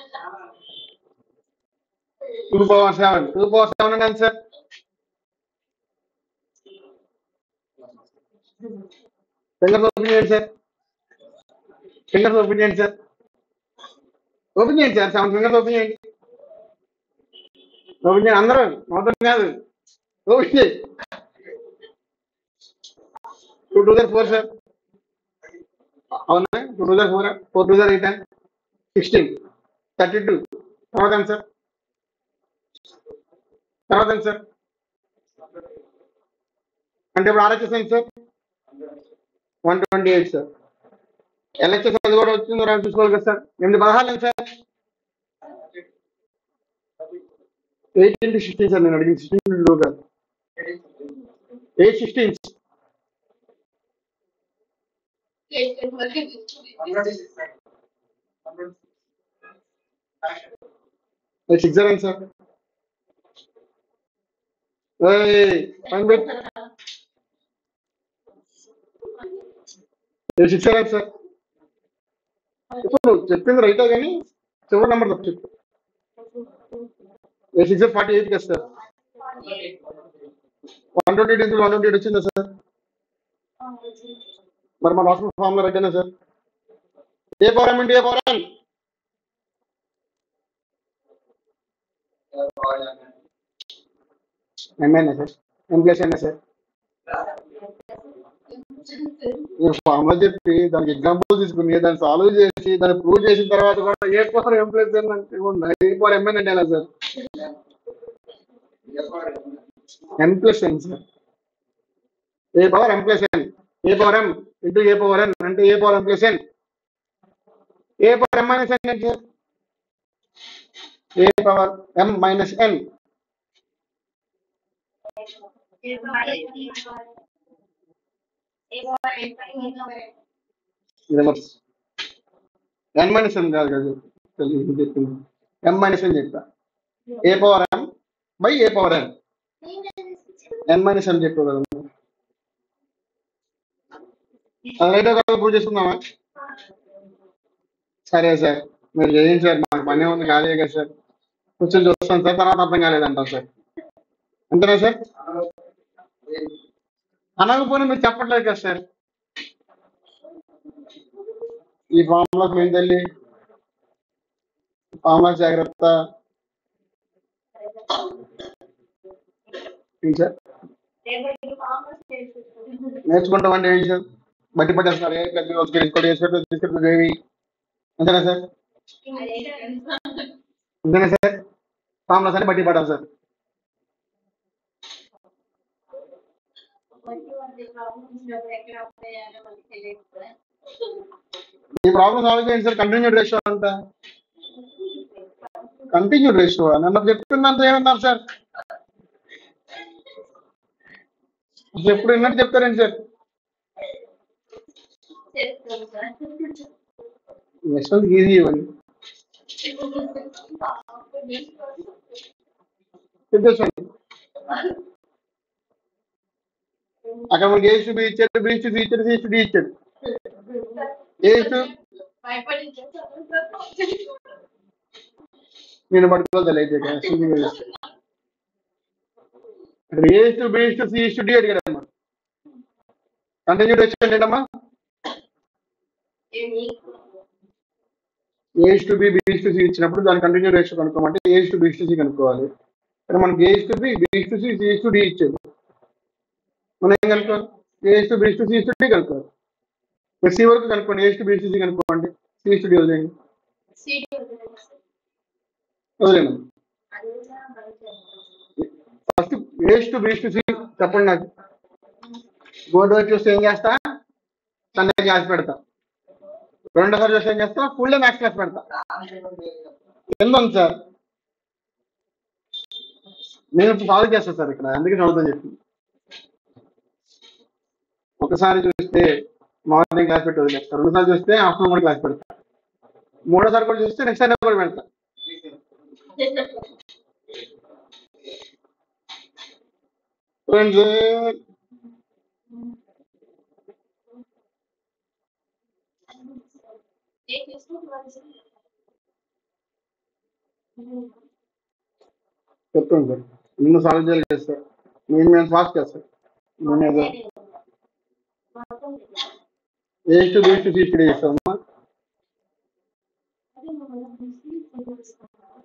two power seven two power seven అంటే ఎంత సార్ ఫింగర్స్ ఓపెన్ చేయండి సార్ ఫింగర్స్ ఓపెన్ చేయండి సార్ ఓపెన్ చేయండి సార్ సెవెన్ ఫింగర్స్ ఓపెన్ చేయండి ఓపెన్ చేయండి అందరూ మొత్తం కాదు ఓపెన్ చేయి టూ టూ జర్ ఫోర్ సార్ అవునా టూ టూ జర్ ఫోర్ ఫోర్ టూ జర్ ఎయిట్ సిక్స్టీన్ థర్టీ టూ తర్వాత ఎంత సార్ తర్వాత ఎంత సార్ అంటే ఇప్పుడు ఆర్హెచ్ఎస్ ఎంత sir one twenty eight sir LHS అది కూడా వచ్చిందో రాని చూసుకోవాలి కదా సార్ ఎనిమిది పదహారు ఎంత sir eight into sixteen sir నేను అడిగింది సిక్స్టీన్ ఇంటూ కాదు ఎయిట్ సిక్స్టీన్ ఎయిట్ సిక్స్ ఎంత సార్ పని పెట్టి ఎయిట్ సిక్స్ ఎంత సార్ ఇప్పుడు నువ్వు చెప్పింది రైటా కానీ చివరి నెంబర్ తప్పు చెప్పు ఎయిట్ సిక్స్ ఫార్టీ ఎయిట్ కదా sir one twenty eight into one twenty eight వచ్చిందా సార్ మరి మన హాస్పిటల్ ఫార్ములా రైటేనా sir a power m into a power n ఎంఐనా సార్ ఎం ప్లస్ అయినా సార్ మీరు ఫార్ములా చెప్పి దానికి ఎగ్జాంపుల్ తీసుకుని దాన్ని సాల్వ్ చేసి దాన్ని ప్రూవ్ చేసిన తర్వాత కూడా ఏ పవర్ ఎం ప్లస్ ఎన్ అంటే ఉందా ఏ పవర్ ఎంఎన్ అంటే ఎలా sir n plus n sir a power m plus n a power m into a power n అంటే a power m plus n a power m minus n అంటే a power m minus n reverse n minus n కాదు కదా తెలియదు చెప్పింది m minus n చెప్తా a power m by a power n n minus n చెప్పావు కదా నువ్వు. అది రైట్ కదా ప్రూవ్ చేసుకుందామా సరే సార్ మీరు చేయండి సార్ మాకు పని ఉంది ఖాళీ కదా సార్ కూర్చొని చూస్తాం సార్ తర్వాత అర్థం కాలేదంటాం సార్ అంతేనా సార్ అనకపోయినా మీరు చెప్పట్లేదు కదా సార్ ఈ ఫామ్లోకి మేము తల్లి ఫామ్లో జాగ్రత్త ఏంటి సార్ నేర్చుకుంటాం అంటే ఏంటి సార్ బట్టి పట్టేస్తున్నారు ఏ ప్లస్ బి వచ్చి తీసుకోండి ఏ స్క్వేర్ తీసుకుంటే ఏవి అంతేనా సార్ అంతేనా సార్ ఫామ్లో సరే బట్టి పట్టాలి సార్ ఈ ప్రాబ్లం సాల్వ్ చేయండి సార్ కంటిన్యూడ్ రేషియో అంట కంటిన్యూడ్ రేషియో నన్ను చెప్తున్నంత ఏమన్నారు సార్ అసలు ఎప్పుడు విన్నట్టు చెప్తారేంటి సార్ నెక్స్ట్ మంత్ ఈజీ ఇవ్వండి చెప్పేసండి అక్కడ మనకి ఏ బి ఇచ్చాడు బి ఇచ్చాడు సి ఇచ్చాడు సి ఇచ్చాడు డి ఇచ్చాడు ఏ ఇచ్చు నేను పట్టుకోవాలి అయితే అక్కడ ఏ ఇచ్చు బి ఇచ్చు సి ఇచ్చు డి అడిగాడమ్మా కంటిన్యూడ్ వచ్చి ఏంటమ్మా a is to b b is to c ఇచ్చినప్పుడు దాని కంటిన్యూ రేషియో కనుక్కోమంటే a is to b is to c కనుక్కోవాలి ఇక్కడ మనకి a is to b b is to c c is to d ఇచ్చేది మనం ఏం కనుక్కోవాలి a is to b is to c is to d కనుక్కోవాలి మీరు సి వరకు కనుక్కోండి a is to b is to c కనుక్కోండి సిఎస్ టు డి వదిలేయండి సీడీ వదిలేసి వదిలేండి అది కూడా బయట first a is to b is to C చెప్పండి నాకు బోర్డు వచ్చి చూస్తే ఏం చేస్తా సండే క్లాస్ పెడతా రెండోసారి చూస్తే ఏం చేస్తా ఫుల్ డే మ్యాథ్స్ క్లాస్ పెడతా కింద ఉంది సార్ నేను ఇప్పుడు సాల్వ్ చేస్తాను సార్ ఇక్కడ అందుకే చదువుతాను చెప్పి ఒకసారి చూస్తే మార్నింగ్ క్లాస్ పెట్టి వదిలేస్తా రెండోసారి చూస్తే ఆఫ్టర్నూన్ కూడా క్లాస్ పెడతా మూడోసారి కూడా చూస్తే నెక్స్ట్ సండే కూడా పెడతా ఫ్రెండ్స్ ఏ తీసుకుంటున్నారు చెప్తాను సార్ నిన్ను సాల్వ్ చేయాలి చేస్తారు నేను మేము ఫాస్ట్ చేస్తాను నేను ఏదో మొత్తం a is to b is to c study చేస్తామమ్మా అది మనం తీసుకుంటాం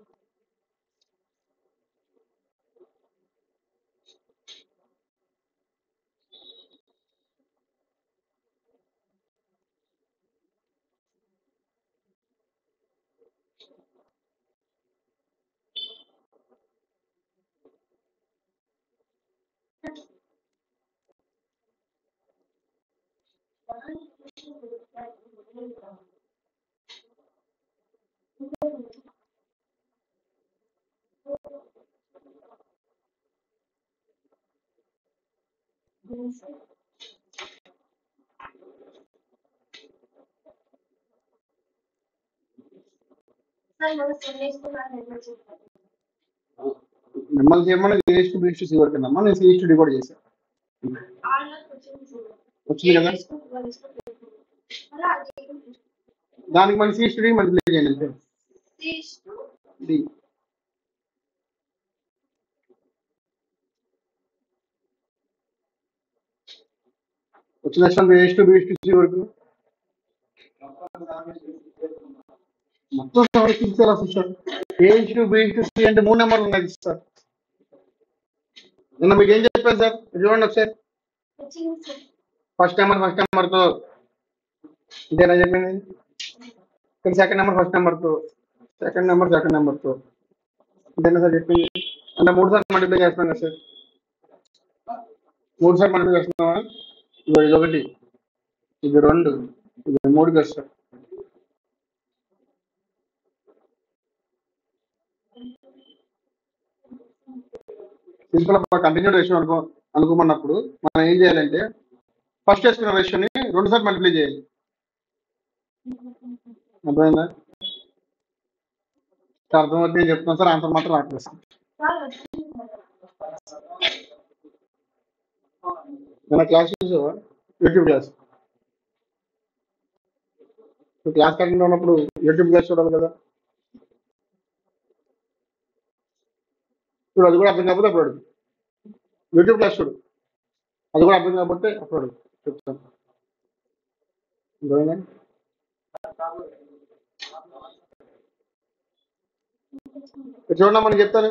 సార్ మన సందేశం చెప్పారు మిమ్మల్ని చేయమని a is to b is to c వరకు అమ్మా నేను సి స్టడీ కూడా చేశాను ఆన్లైన్ వచ్చింది వచ్చింది కదా అలా అది దానికి మన సి స్టడీ మళ్ళీ ప్లే చేయండి అంతే తీస్తూ ఇది వచ్చిన లక్షణం a is to b is to c వరకు మొత్తం ఎవరికి ఇచ్చారు అసలు sir a is to b is to c అంటే మూడు నెంబర్లు ఉన్నాయి సార్ నిన్న మీకు ఏం చెప్పాను సార్ ఇది చూడండి ఒకసారి వచ్చింది సార్ ఫస్ట్ నెంబర్ ఫస్ట్ నెంబర్తో ఇంతేనా చెప్పింది ఇక్కడ సెకండ్ నెంబర్ ఫస్ట్ నెంబర్తో సెకండ్ నెంబర్ సెకండ్ నెంబర్తో ఇంతేనా సార్ చెప్పింది అంటే మూడు సార్లు మల్టిప్లై చేస్తాం కదా సార్ మూడు సార్లు మల్టిప్లై చేస్తున్నావా ఇదిగో ఇది ఒకటి ఇది రెండు ఇది మూడు కదా సార్ సింపుల్ కంటిన్యూ రేషియో అనుకో అనుకోమన్నప్పుడు మనం ఏం చేయాలంటే ఫస్ట్ వేసుకున్న రేషియోని రెండు సార్లు మల్టిప్లై చేయాలి అర్థమైందా సార్ అర్థమైతే నేను చెప్తున్నాను సార్ ఆన్సర్ మాత్రం రావట్లేదు సార్ సార్ వచ్చింది సార్ నిన్న క్లాస్ చూసావా యూట్యూబ్ క్లాస్ నువ్వు క్లాస్ కంటిన్యూ ఉన్నప్పుడు యూట్యూబ్ క్లాస్ చూడాలి కదా చూడు అది కూడా అర్థం కాకపోతే అప్పుడు అడుగు యూట్యూబ్ క్లాస్ చూడు అది కూడా అర్థం కాకపోతే అప్పుడు అడుగు చెప్తాను అర్థమైందా ఇక్కడ చూడండి మనం చెప్తాను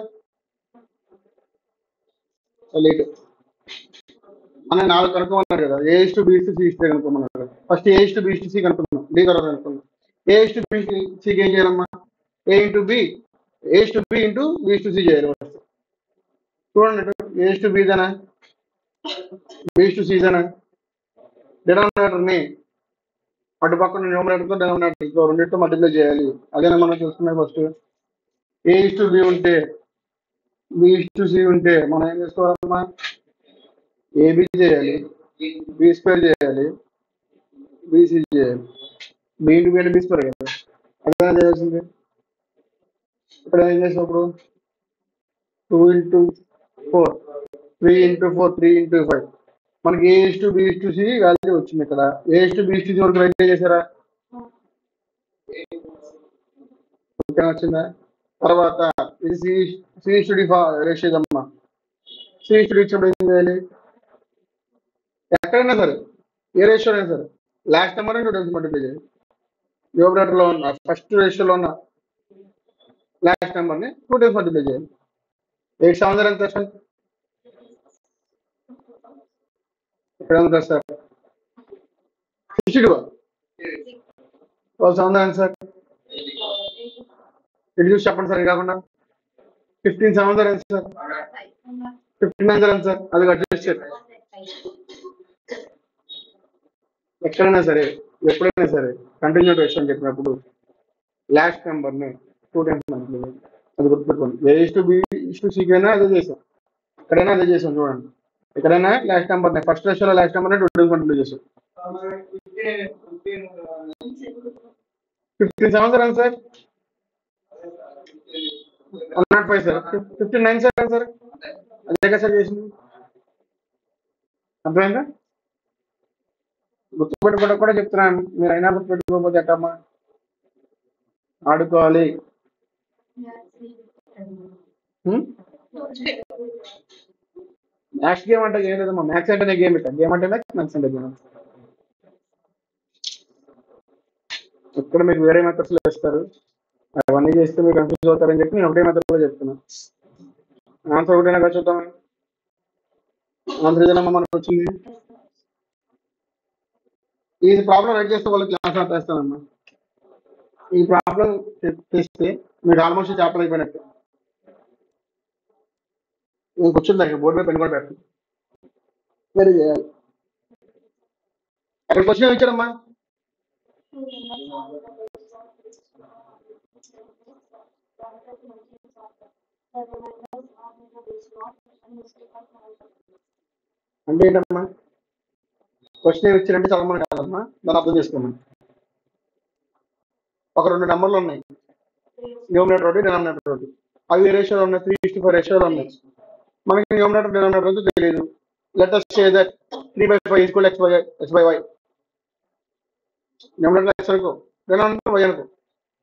లేట్ మనం నాలుగు కనుక్కోమన్నారు కదా a is to b is to c ఇస్తే కనుక్కోమన్నారు first a is to b is to c కనుక్కున్నాం డి తర్వాత కనుక్కున్నాం ఏజ్ టు బీ సికి ఏం చేయాలమ్మా a into b a is to b into b is to c చేయాలి ఫస్ట్ చూడండి ఏజ్ టు బీదనా బీస్ టు సీజనా డినామినేటర్ని అటు పక్కన న్యూమరేటర్తో డినామినేటర్తో రెండింటితో మల్టిప్లై చేయాలి అదేనా మనం చూసుకున్నాం ఫస్ట్ ఏజ్ టు బి ఉంటే బి టు సి ఉంటే మనం ఏం చేసుకోవాలమ్మా ఏబి చేయాలి బి స్క్వేర్ చేయాలి బీసీ చేయాలి బి ఇంటూ బి అంటే బి స్క్వేర్ కదా అదే చేయాల్సింది ఇక్కడ ఏం చేసినప్పుడు two into four three into four three into five మనకి a is to b to c value వచ్చింది ఇక్కడ a is to b to c వరకు రైట్ చేశారా ఓకే వచ్చిందా తర్వాత ఇది సి సి స్టడీ రేషియో అమ్మా సి స్టడీ ఇచ్చినప్పుడు ఏం చేయాలి ఎక్కడైనా సరే ఏ రేషియో అయినా సరే లాస్ట్ నెంబర్ ఇంటూ డెన్స్ మల్టిప్లై చేయాలి న్యూమరేటర్ లో ఉన్న ఫస్ట్ రేషియోలో ఉన్న లాస్ట్ నెంబర్ ని టూ టైమ్స్ మల్టిప్లై చేయాలి ఎయిట్ సెవెన్ జీరో ఎంత సార్ ఇక్కడ ఎంత sir sixty two twelve seven ఎంత సార్ ఇటు చూసి చెప్పండి సార్ ఇది కాకుండా ఫిఫ్టీన్ సెవెన్ జీరో ఎంత సార్ ఫిఫ్టీన్ నైన్ జీరో ఎంత సార్ అది అడ్జస్ట్ చేయండి ఎక్కడైనా సరే ఎప్పుడైనా సరే కంటిన్యూ రేషన్ చెప్పినప్పుడు లాస్ట్ నెంబర్ ని టూ టైమ్స్ మల్టిప్లై చేయాలి అది గుర్తుపెట్టుకోండి a is to b is to సికి అయినా అదే చేసాం ఎక్కడైనా అదే చేసాం చూడండి ఎక్కడైనా లాస్ట్ నెంబర్ ని ఫస్ట్ రేషియోలో లాస్ట్ నెంబర్ ని టూ టైమ్స్ మల్టిప్లై చేసాం ఫిఫ్టీన్ సెవెన్ సార్ ఎంత sir one not five sir fifteen nine sir sir అదే కదా సార్ చేసింది అర్థమైందా గుర్తుపెట్టుకోవడం కూడా చెప్తున్నాను మీరు అయినా గుర్తుపెట్టుకోకపోతే ఎట్టమ్మా ఆడుకోవాలి మ్యాథ్స్ గేమ్ అంటే ఏం లేదమ్మా మ్యాథ్స్ అంటేనే గేమ్ ఇట్లా గేమ్ అంటే మ్యాథ్స్ అంటే గేమ్ ఇక్కడ మీకు వేరే మెథడ్స్ లో ఇస్తారు అవన్నీ చేస్తే మీరు కన్ఫ్యూజ్ అవుతారని చెప్పి నేను ఒకటే మెథడ్ లో చెప్తున్నా ఆన్సర్ ఒకటేనా కదా చూద్దాం ఆన్సర్ ఏదైనా మనకు వచ్చింది ఈ ప్రాబ్లం రైట్ చేస్తే వాళ్ళకి క్లాస్ ఆపేస్తానమ్మా ఈ ప్రాబ్లం తెస్తే మీరు ఆల్మోస్ట్ చేపలు అయిపోయినట్టు నేను కూర్చుందా బోర్డు మీద పెన్ కూడా పెట్టు వెరీ చేయాలి అక్కడ క్వశ్చన్ ఇచ్చాడమ్మా అంటే ఏంటమ్మా క్వశ్చన్ ఇచ్చారంటే చదవమని కాదమ్మా దాన్ని అర్థం చేసుకోమని ఒక రెండు నెంబర్లు ఉన్నాయి న్యూమినేటర్ ఒకటి డినామినేటర్ ఒకటి అవి రేషియోలో ఉన్నాయి త్రీ ఇస్ట్ ఫైవ్ రేషియోలో ఉన్నాయి మనకి న్యూమినేటర్ డినామినేటర్ అయితే తెలియదు let us say that three by five equal x by x by y numerator x అనుకో డినామినేటర్ వై అనుకో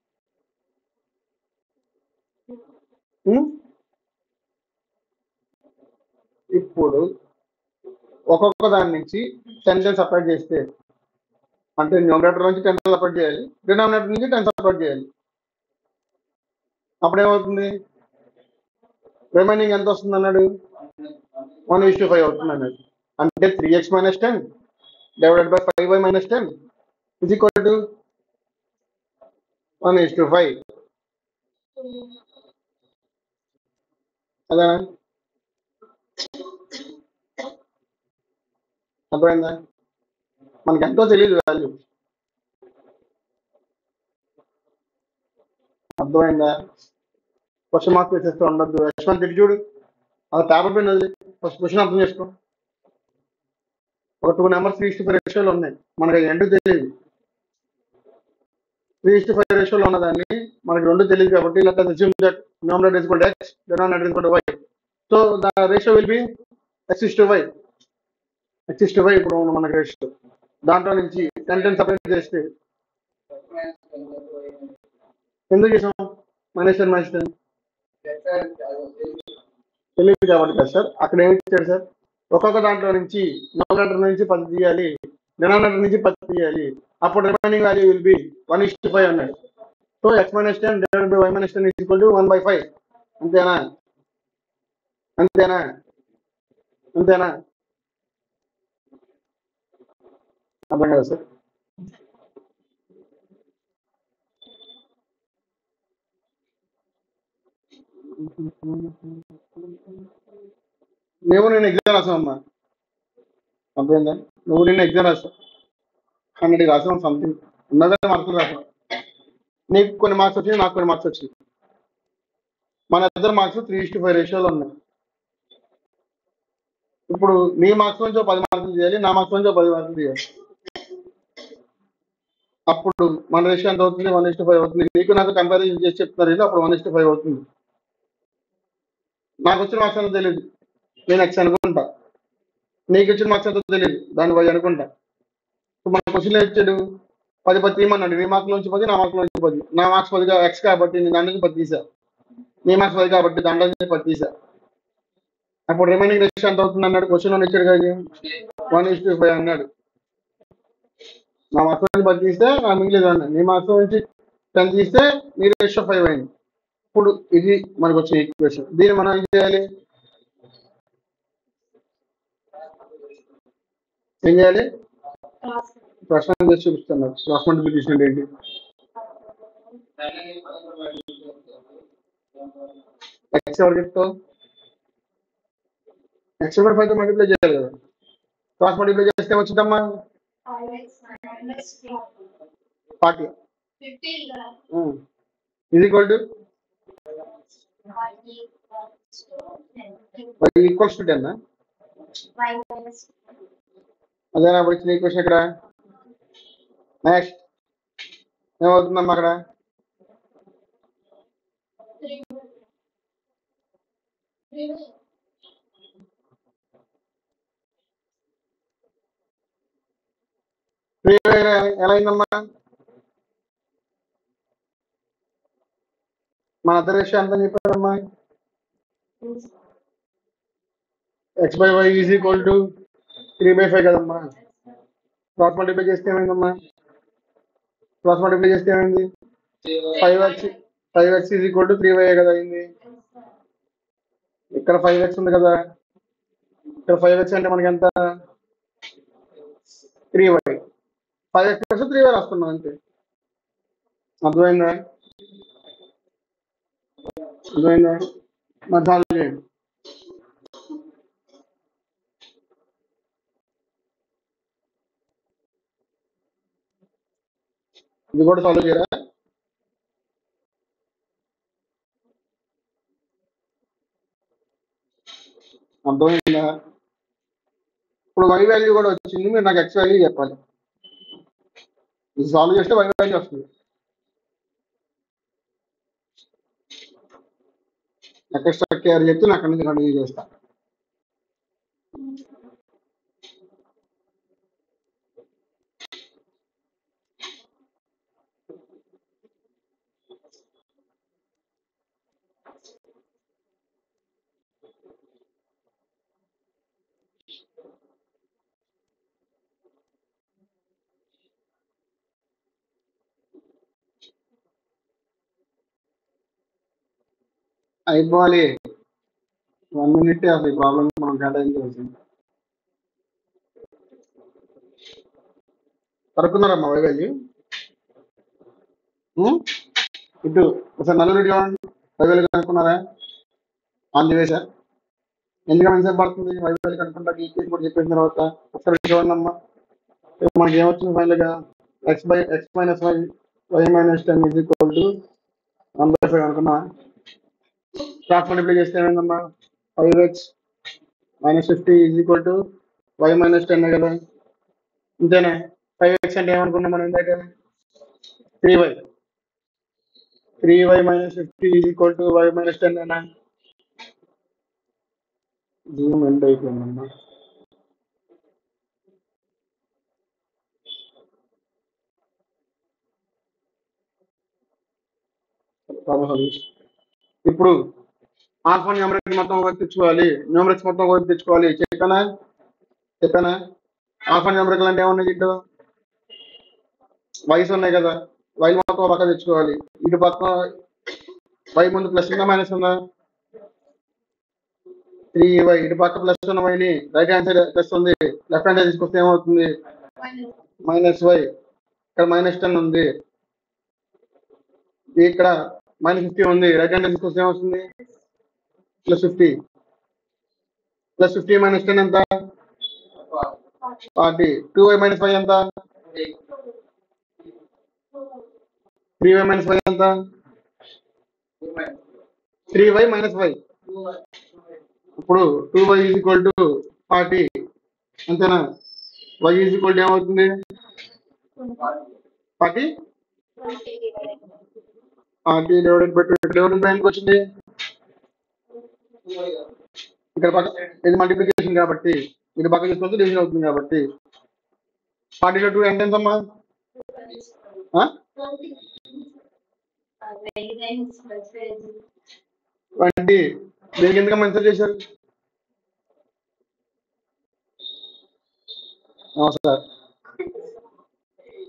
ఉం? ఇప్పుడు ఒక్కొక్క దాని నుంచి టెన్ టెన్ సపరేట్ చేస్తే అంటే న్యూమినేటర్ నుంచి టెన్ సపరేట్ చేయాలి డినామినేటర్ నుంచి టెన్ సపరేట్ చేయాలి అప్పుడు ఏమవుతుంది రిమైనింగ్ ఎంత వస్తుంది అన్నాడు వన్ ఈస్ టు ఫైవ్ అవుతుంది అన్నాడు అంటే three x minus ten divided by five y minus ten is equal to one is to five అదా అర్థమైందా మనకి ఎంతో తెలియదు వాల్యూ అర్థమైందా క్వశ్చన్ మార్క్ వేసేస్తూ ఉండద్దు యశ్వంత్ ఇటు చూడు అది పేపర్ పెన్ అది ఫస్ట్ క్వశ్చన్ అర్థం చేసుకో ఒక two numbers three is to five రేషియోలో ఉన్నాయి మనకి అది రెండు తెలియదు త్రీ ఇస్ట్ ఫైవ్ రేషియోలో ఉన్నదాన్ని మనకి రెండు తెలియదు కాబట్టి ఇలా assume that numerator is equal x denominator is equal y so the ratio will be x is to y x is to y ఇప్పుడు ఉన్న మనకి రేషియో దాంట్లో నుంచి టెన్ టెన్ సపరేట్ చేస్తే ఎందుకు చేసాం మైనస్ టెన్ మైనస్ టెన్ తెలియదు కాబట్టి కదా సార్ అక్కడ ఏమి ఇచ్చాడు సార్ ఒక్కొక్క దాంట్లో నుంచి నోమినేటర్ నుంచి పది తీయాలి డినామినేటర్ నుంచి పది తీయాలి అప్పుడు remaining value will be one is five అన్నాడు so x minus ten divide by y minus ten is equal to one by five అంతేనా అంతేనా అంతేనా అర్థం కదా సార్ మేము నేను ఎగ్జామ్ రాసామమ్మా అర్థమైందా నువ్వు నిన్న ఎగ్జామ్ రాసావు హండ్రెడ్ రాసాం సంథింగ్ ఉన్నదే మార్కులు రాసాం నీకు కొన్ని మార్క్స్ వచ్చినాయి నాకు కొన్ని మార్క్స్ వచ్చినాయి మన ఇద్దరు మార్క్స్ త్రీ ఇస్ట్ ఫైవ్ రేషియోలో ఉన్నాయి ఇప్పుడు నీ మార్క్స్ నుంచి ఓ పది మార్కులు చేయాలి నా మార్క్స్ నుంచి ఓ పది మార్కులు చేయాలి అప్పుడు మన రేషియో ఎంత అవుతుంది వన్ ఇస్ట్ ఫైవ్ అవుతుంది నీకు నాకు కంపారిజన్ చేసి చెప్తున్నారు ఇది అప్పుడు వన్ ఇస్ట్ ఫైవ్ అవుతుంది నాకు వచ్చిన మార్క్స్ ఎంతో తెలియదు నేను ఎక్స్ అనుకుంటా నీకు వచ్చిన మార్క్స్ ఎంతో తెలియదు దాన్ని వై అనుకుంటా ఇప్పుడు మన క్వశ్చన్ ఇచ్చాడు పది పది తీయమన్నాడు నీ మార్కుల నుంచి పది నా మార్కుల నుంచి పది నా మార్క్స్ పదిగా ఎక్స్ కాబట్టి నేను దాని నుంచి పది తీసా నీ మార్క్స్ పది కాబట్టి దాంట్లో నుంచి పది తీసా అప్పుడు రిమైనింగ్ రేషియో ఎంత అవుతుంది అన్నాడు క్వశ్చన్ ఇచ్చాడు కదా వన్ ఇస్ టు ఫైవ్ అన్నాడు నా మార్క్స్ నుంచి పది తీస్తే నా మిగిలేదు అన్న నీ మార్క్స్ నుంచి టెన్ తీస్తే నీ రేషియో ఫైవ్ అయింది ఇప్పుడు ఇది మనకు వచ్చిన ఈక్వేషన్ దీన్ని మనం ఏం చేయాలి ఏం చేయాలి ప్రశ్న చేసి చూపిస్తున్నారు క్రాస్ మల్టిప్లికేషన్ అంటే ఏంటి ఎక్స్ ఎవరికి ఇస్తావు ఎక్స్ కూడా ఫైవ్ మల్టిప్లై చేయాలి కదా క్రాస్ మల్టిప్లై చేస్తే వచ్చిందమ్మా ఫార్టీ ఇది equal to equals to ten అదే నాకు వచ్చిన ఈక్వేషన్ ఇక్కడ నెక్స్ట్ ఏమవుతుందమ్మా అక్కడ త్రీ ఎలా అయిందమ్మా మన అద్దరు విషయం ఎంత చెప్పారమ్మా x by y is equal to three by five కదమ్మా క్రాస్ మల్టిప్లై చేస్తే ఏమైందమ్మా క్రాస్ మల్టిప్లై చేస్తే ఏమైంది five x five x is equal to three y కదా అయింది ఇక్కడ ఫైవ్ ఎక్స్ ఉంది కదా ఇక్కడ ఫైవ్ ఎక్స్ అంటే మనకి ఎంత three y five x plus three y రాస్తున్నాం అంతే అర్థమైందా అర్థమైందా మరి సాల్వ్ చేయండి ఇది కూడా సాల్వ్ చేయరా అర్థమైందా ఇప్పుడు వై వాల్యూ కూడా వచ్చింది మీరు నాకు ఎక్స్ వాల్యూ చెప్పాలి ఇది సాల్వ్ చేస్తే వై వాల్యూ వస్తుంది ఎక్కడ స్ట్రక్ అయ్యారు చెప్తే నేను అక్కడి నుంచి కంటిన్యూ చేస్తా అయిపోవాలి వన్ మినిట్ అసలు ఈ ప్రాబ్లం మనం కేటాయించవలసింది కనుక్కున్నారమ్మా వై వాల్యూ ఉమ్? ఇటు ఒకసారి నలుగురు ఇటు చూడండి వై వాల్యూ కనుక్కున్నారా ఆన్ చేసా ఎందుకంటే ఎంతసేపు పడుతుంది వై వాల్యూ కనుక్కుంటా ఈక్వేషన్ కూడా చెప్పేసిన తర్వాత ఒకసారి ఇటు చూడండి అమ్మా ఇప్పుడు మనకి ఏమొచ్చింది ఫైనల్ గా x by x minus y y minus ten is equal to one by five అనుకున్నా క్రాస్ మల్టిప్లై చేస్తే ఏమైందమ్మా five x minus fifty is equal to y minus ten కదా అంతేనా ఫైవ్ ఎక్స్ అంటే ఏమనుకున్నాం మనం ఇందాక three y three y minus fifty is equal to y minus ten అయినా జూమ్ ఎండ్ అయిపోయిందమ్మా ప్రాబ్లం సాల్వ్ ఇప్పుడు ఆల్ఫా న్యూమరేటర్ మొత్తం ఒకటి తెచ్చుకోవాలి న్యూమరేట్స్ మొత్తం ఒకటి తెచ్చుకోవాలి చెప్పానా చెప్పానా ఆల్ఫా న్యూమరేటర్ అంటే ఏమన్నా ఇటు వైస్ ఉన్నాయి కదా వై మొత్తం ఒక పక్క తెచ్చుకోవాలి ఇటు పక్క వై ముందు ప్లస్ ఉందా మైనస్ ఉందా త్రీ వై ఇటు పక్క ప్లస్ ఉన్న వైని రైట్ హ్యాండ్ సైడ్ ప్లస్ ఉంది లెఫ్ట్ హ్యాండ్ సైడ్ తీసుకొస్తే ఏమవుతుంది మైనస్ వై ఇక్కడ మైనస్ టెన్ ఉంది ఇక్కడ మైనస్ ఫిఫ్టీ ఉంది రైట్ హ్యాండ్ తీసుకొస్తే ఏమవుతుంది plus fifty plus fifty minus ten ఎంత forty two y minus five ఎంత త్రీ వై మైనస్ ఫైవ్ ఎంత త్రీ వై మైనస్ ఫైవ్ ఇప్పుడు two y is equal to forty అంతేనా వై ఈజ్ ఈక్వల్ టు ఏమవుతుంది forty forty divided by two ఇక్కడ divided by ఎందుకు వచ్చింది ఇక్కడ పక్క ఇది మల్టిప్లికేషన్ కాబట్టి ఇది పక్క తీసుకొస్తే డివిజన్ అవుతుంది కాబట్టి ఫార్టీలో టూ ఎంత ఎంతమ్మా ట్వంటీ దీనికి ఎందుకు మెన్షన్ చేశారు సార్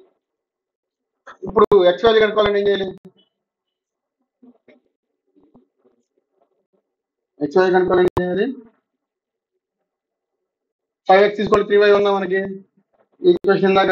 ఇప్పుడు ఎక్స్ వాల్యూ కనుక్కోవాలని ఏం చేయాలి ఎక్స్ వాల్యూ కనుక్కోవాలని ఏం చేయాలి five x equal three y ఉందా మనకి ఈక్వేషన్ ఇందాక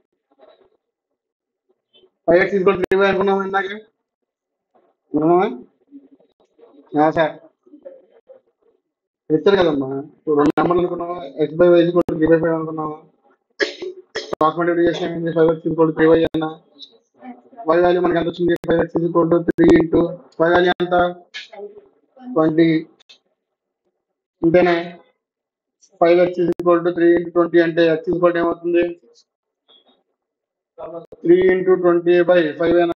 five x equal three y అనుకున్నాం ఇందాక అనుకున్నామా ఆ, సార్ ఇచ్చారు కదమ్మా ఇప్పుడు రెండు నెంబర్లు అనుకున్నావా x by y equal three by five అనుకున్నావా కాస్మెటిక్ చేసిన five x equal three y అన్న వై వాల్యూ మనకి ఎంత వచ్చింది five x equal to three into y value ఎంత ట్వంటీ అంతేనా five x equal to three into twenty అంటే ఎక్స్ ఈక్వల్ ఏమవుతుంది three into twenty by five ఏనా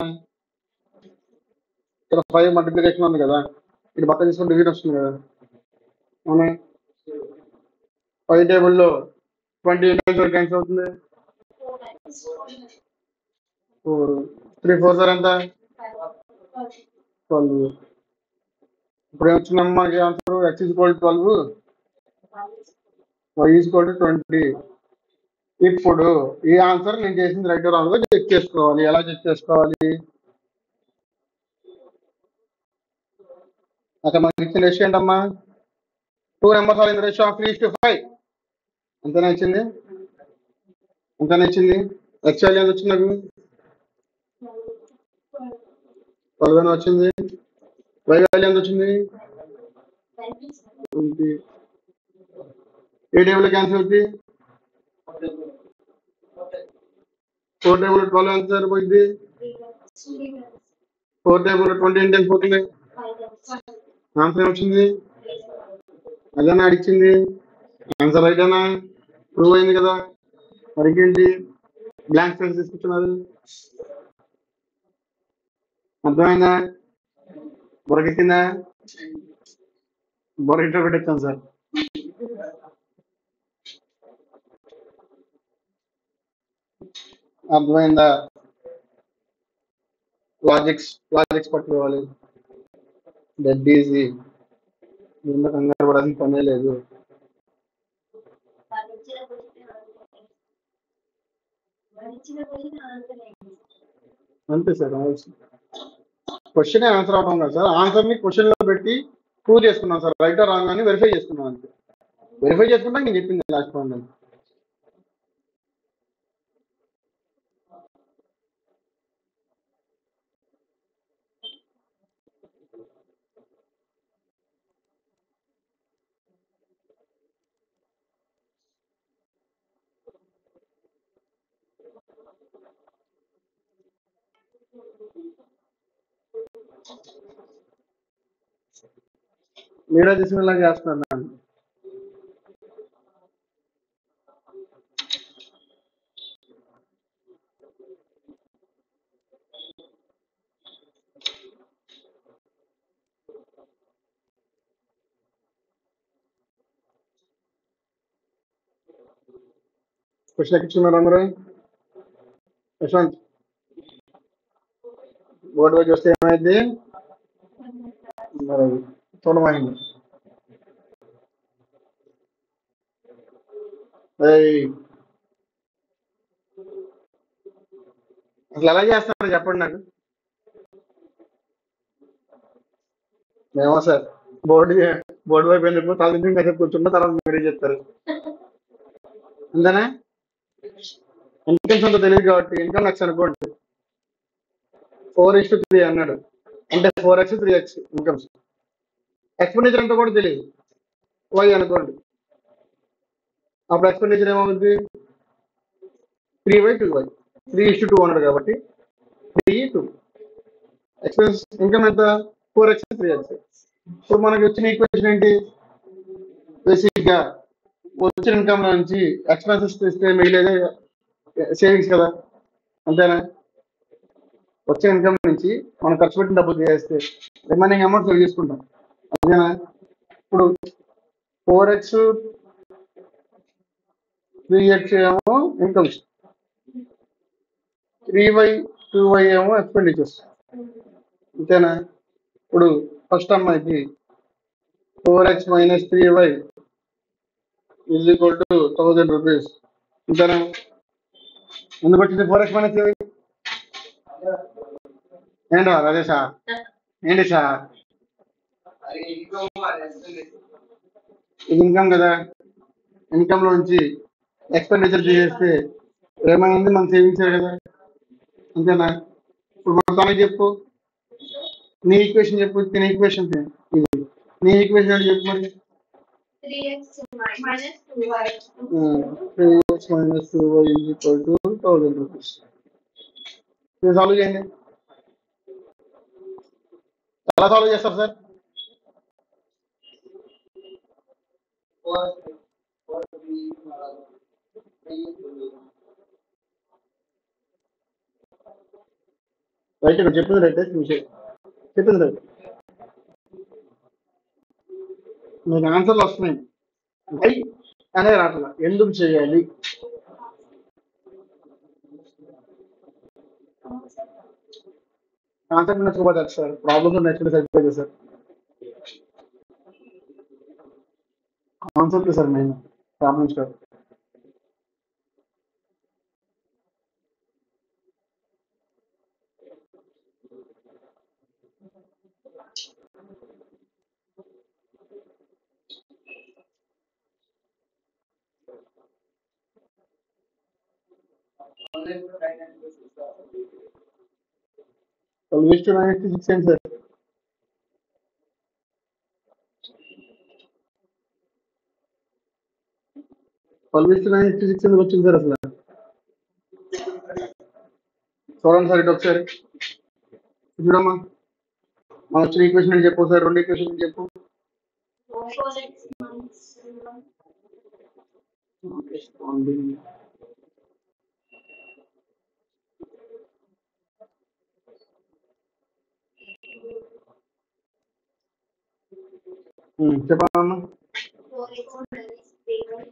ఇక్కడ ఫైవ్ మల్టిప్లికేషన్ ఉంది కదా ఇక్కడ పక్క తీసుకుంటే డివిజన్ వస్తుంది కదా అవునా ఫైవ్ టేబుల్లో ట్వంటీ ఇంటూ క్యాన్సిల్ అవుతుంది ఫోర్ త్రీ ఫోర్ సార్ ఎంత ట్వెల్వ్ ఇప్పుడు ఏమొచ్చిందమ్మా మనకి answer x equal twelve y equal to twenty ఇప్పుడు ఈ ఆన్సర్ నేను చేసింది రైట్ రాంగ్ చెక్ చేసుకోవాలి ఎలా చెక్ చేసుకోవాలి అక్కడ మనకి ఇచ్చిన రేషియో ఏంటమ్మా two numbers are in ratio of three to five ఎంతనే ఇచ్చింది ఎంతనే ఇచ్చింది ఎక్స్ వాల్యూ ఎంత వచ్చింది నాకు ట్వెల్వ్ అని వచ్చింది వై వాల్యూ ఎంత వచ్చింది ట్వంటీ ఏ టేబుల్ క్యాన్సిల్ అవుతుంది ఫోర్ టేబుల్ ట్వెల్వ్ ఎంత సరిపోయింది ఫోర్ టేబుల్ ట్వంటీ ఎంత వెళ్ళిపోతుంది ఆన్సర్ వచ్చింది అదేనా అడిగింది ఆన్సర్ రైటేనా ప్రూవ్ అయింది కదా మరి ఇంకేంటి బ్లాంక్ స్పేస్ తీసుకొచ్చినారు అర్థమైందా బొరకెక్కిందా బొరకెట్ట పెట్టాను సార్ అర్థమైందా లాజిక్స్ లాజిక్స్ పట్టుకోవాలి దట్ ఈజీ దీంట్లో కంగారు పడాల్సిన పనే లేదు అంతే సార్ క్వశ్చన్ ఆన్సర్ అవడం కాదు సార్ ఆన్సర్ ని క్వశ్చన్ లో పెట్టి ప్రూవ్ చేసుకున్నాం సార్ రైట్ రాంగ్ అని వెరిఫై చేసుకున్నాం అంతే వెరిఫై చేసుకుంటా నేను చెప్పింది లాస్ట్ పాయింట్ మీరే తీసుకునేలా చేస్తున్నాను నన్ను. క్వశ్చన్ ఎక్కించుకున్నారు అందరూ యశ్వంత్ బోర్డు వైపు వస్తే ఏమైంది మరి చూడమైంది ఏయ్, అసలు ఎలా చేస్తున్నారు చెప్పండి నాకు మేమో సార్ బోర్డు బోర్డు వైపు ఎందుకు తల నుంచి ఇంకా కూర్చున్న తర్వాత మీరే చెప్తారు అంతేనా ఇన్కమ్స్ అంతా తెలియదు కాబట్టి ఇన్కమ్ లక్ష అనుకోండి ఫోర్ ఇస్ త్రీ అన్నాడు అంటే four x three x incomes expenditure అంతా కూడా తెలియదు వై అనుకోండి అప్పుడు ఎక్స్పెండిచర్ ఏమవుతుంది three by two y three is two అన్నాడు కాబట్టి త్రీ టూ ఎక్స్పెన్స్ ఇన్కమ్ ఎంత ఫోర్ ఎక్స్ త్రీ ఎక్స్ ఇప్పుడు మనకి వచ్చిన ఈక్వేషన్ ఏంటి బేసిక్ గా వచ్చిన ఇన్కమ్ నుంచి ఎక్స్పెన్సెస్ తీస్తే మిగిలేదే సేవింగ్స్ కదా అంతేనా వచ్చే ఇన్కమ్ నుంచి మనం ఖర్చు పెట్టిన డబ్బులు చేస్తే రిమైనింగ్ అమౌంట్ సేవ్ చేసుకుంటాం అదేనా ఇప్పుడు ఫోర్ ఎక్స్ త్రీ ఎక్స్ ఏమో incomes three y two y ఏమో ఎక్స్పెండిచర్స్ అంతేనా ఇప్పుడు ఫస్ట్ అమ్మాయికి four x minus three y is equal to thousand rupees అంతేనా ఎందుకు వచ్చింది ఫోర్ ఎక్స్ మైనస్ త్రీ ఏంటో అదే సార్ ఏంటి సార్ ఇది ఇన్కమ్ కదా ఇన్కమ్ లోంచి ఎక్స్పెండిచర్ చేస్తే ఏమైంది మన సేవింగ్స్ కదా అంతేనా ఇప్పుడు మొత్తానికి చెప్పు నీ ఈక్వేషన్ చెప్పు నీ ఈక్వేషన్ ఇది నీ ఈక్వేషన్ ఏంటి చెప్పు మరి three x minus two y three x minus two y equal to thousand rupees ఇది సాల్వ్ చేయండి ఎలా సాల్వ్ చేస్తారు సార్ రైట్ ఇక్కడ చెప్పింది రైట్ విషయం చెప్పింది రైట్ మీకు ఆన్సర్లు వస్తున్నాయి వై అనే రాట్లా ఎందుకు చేయాలి కాన్సెప్ట్ నచ్చకపోతే సార్ ప్రాబ్లమ్స్ నచ్చుకుంటే సరిపోయింది sir concept sir main problems కాదు twelve is to nine six ఏంటి sir twelve is to nine six ఎందుకు వచ్చింది సార్ అసలు చూడండి సార్ ఇటు ఒకసారి చూడమ్మా మన వచ్చిన ఈక్వేషన్ అని చెప్పు సార్ రెండు ఈక్వేషన్ చెప్పు ఫోర్ ఎక్స్ మైనస్ చెప్పమ్మా four x minus three y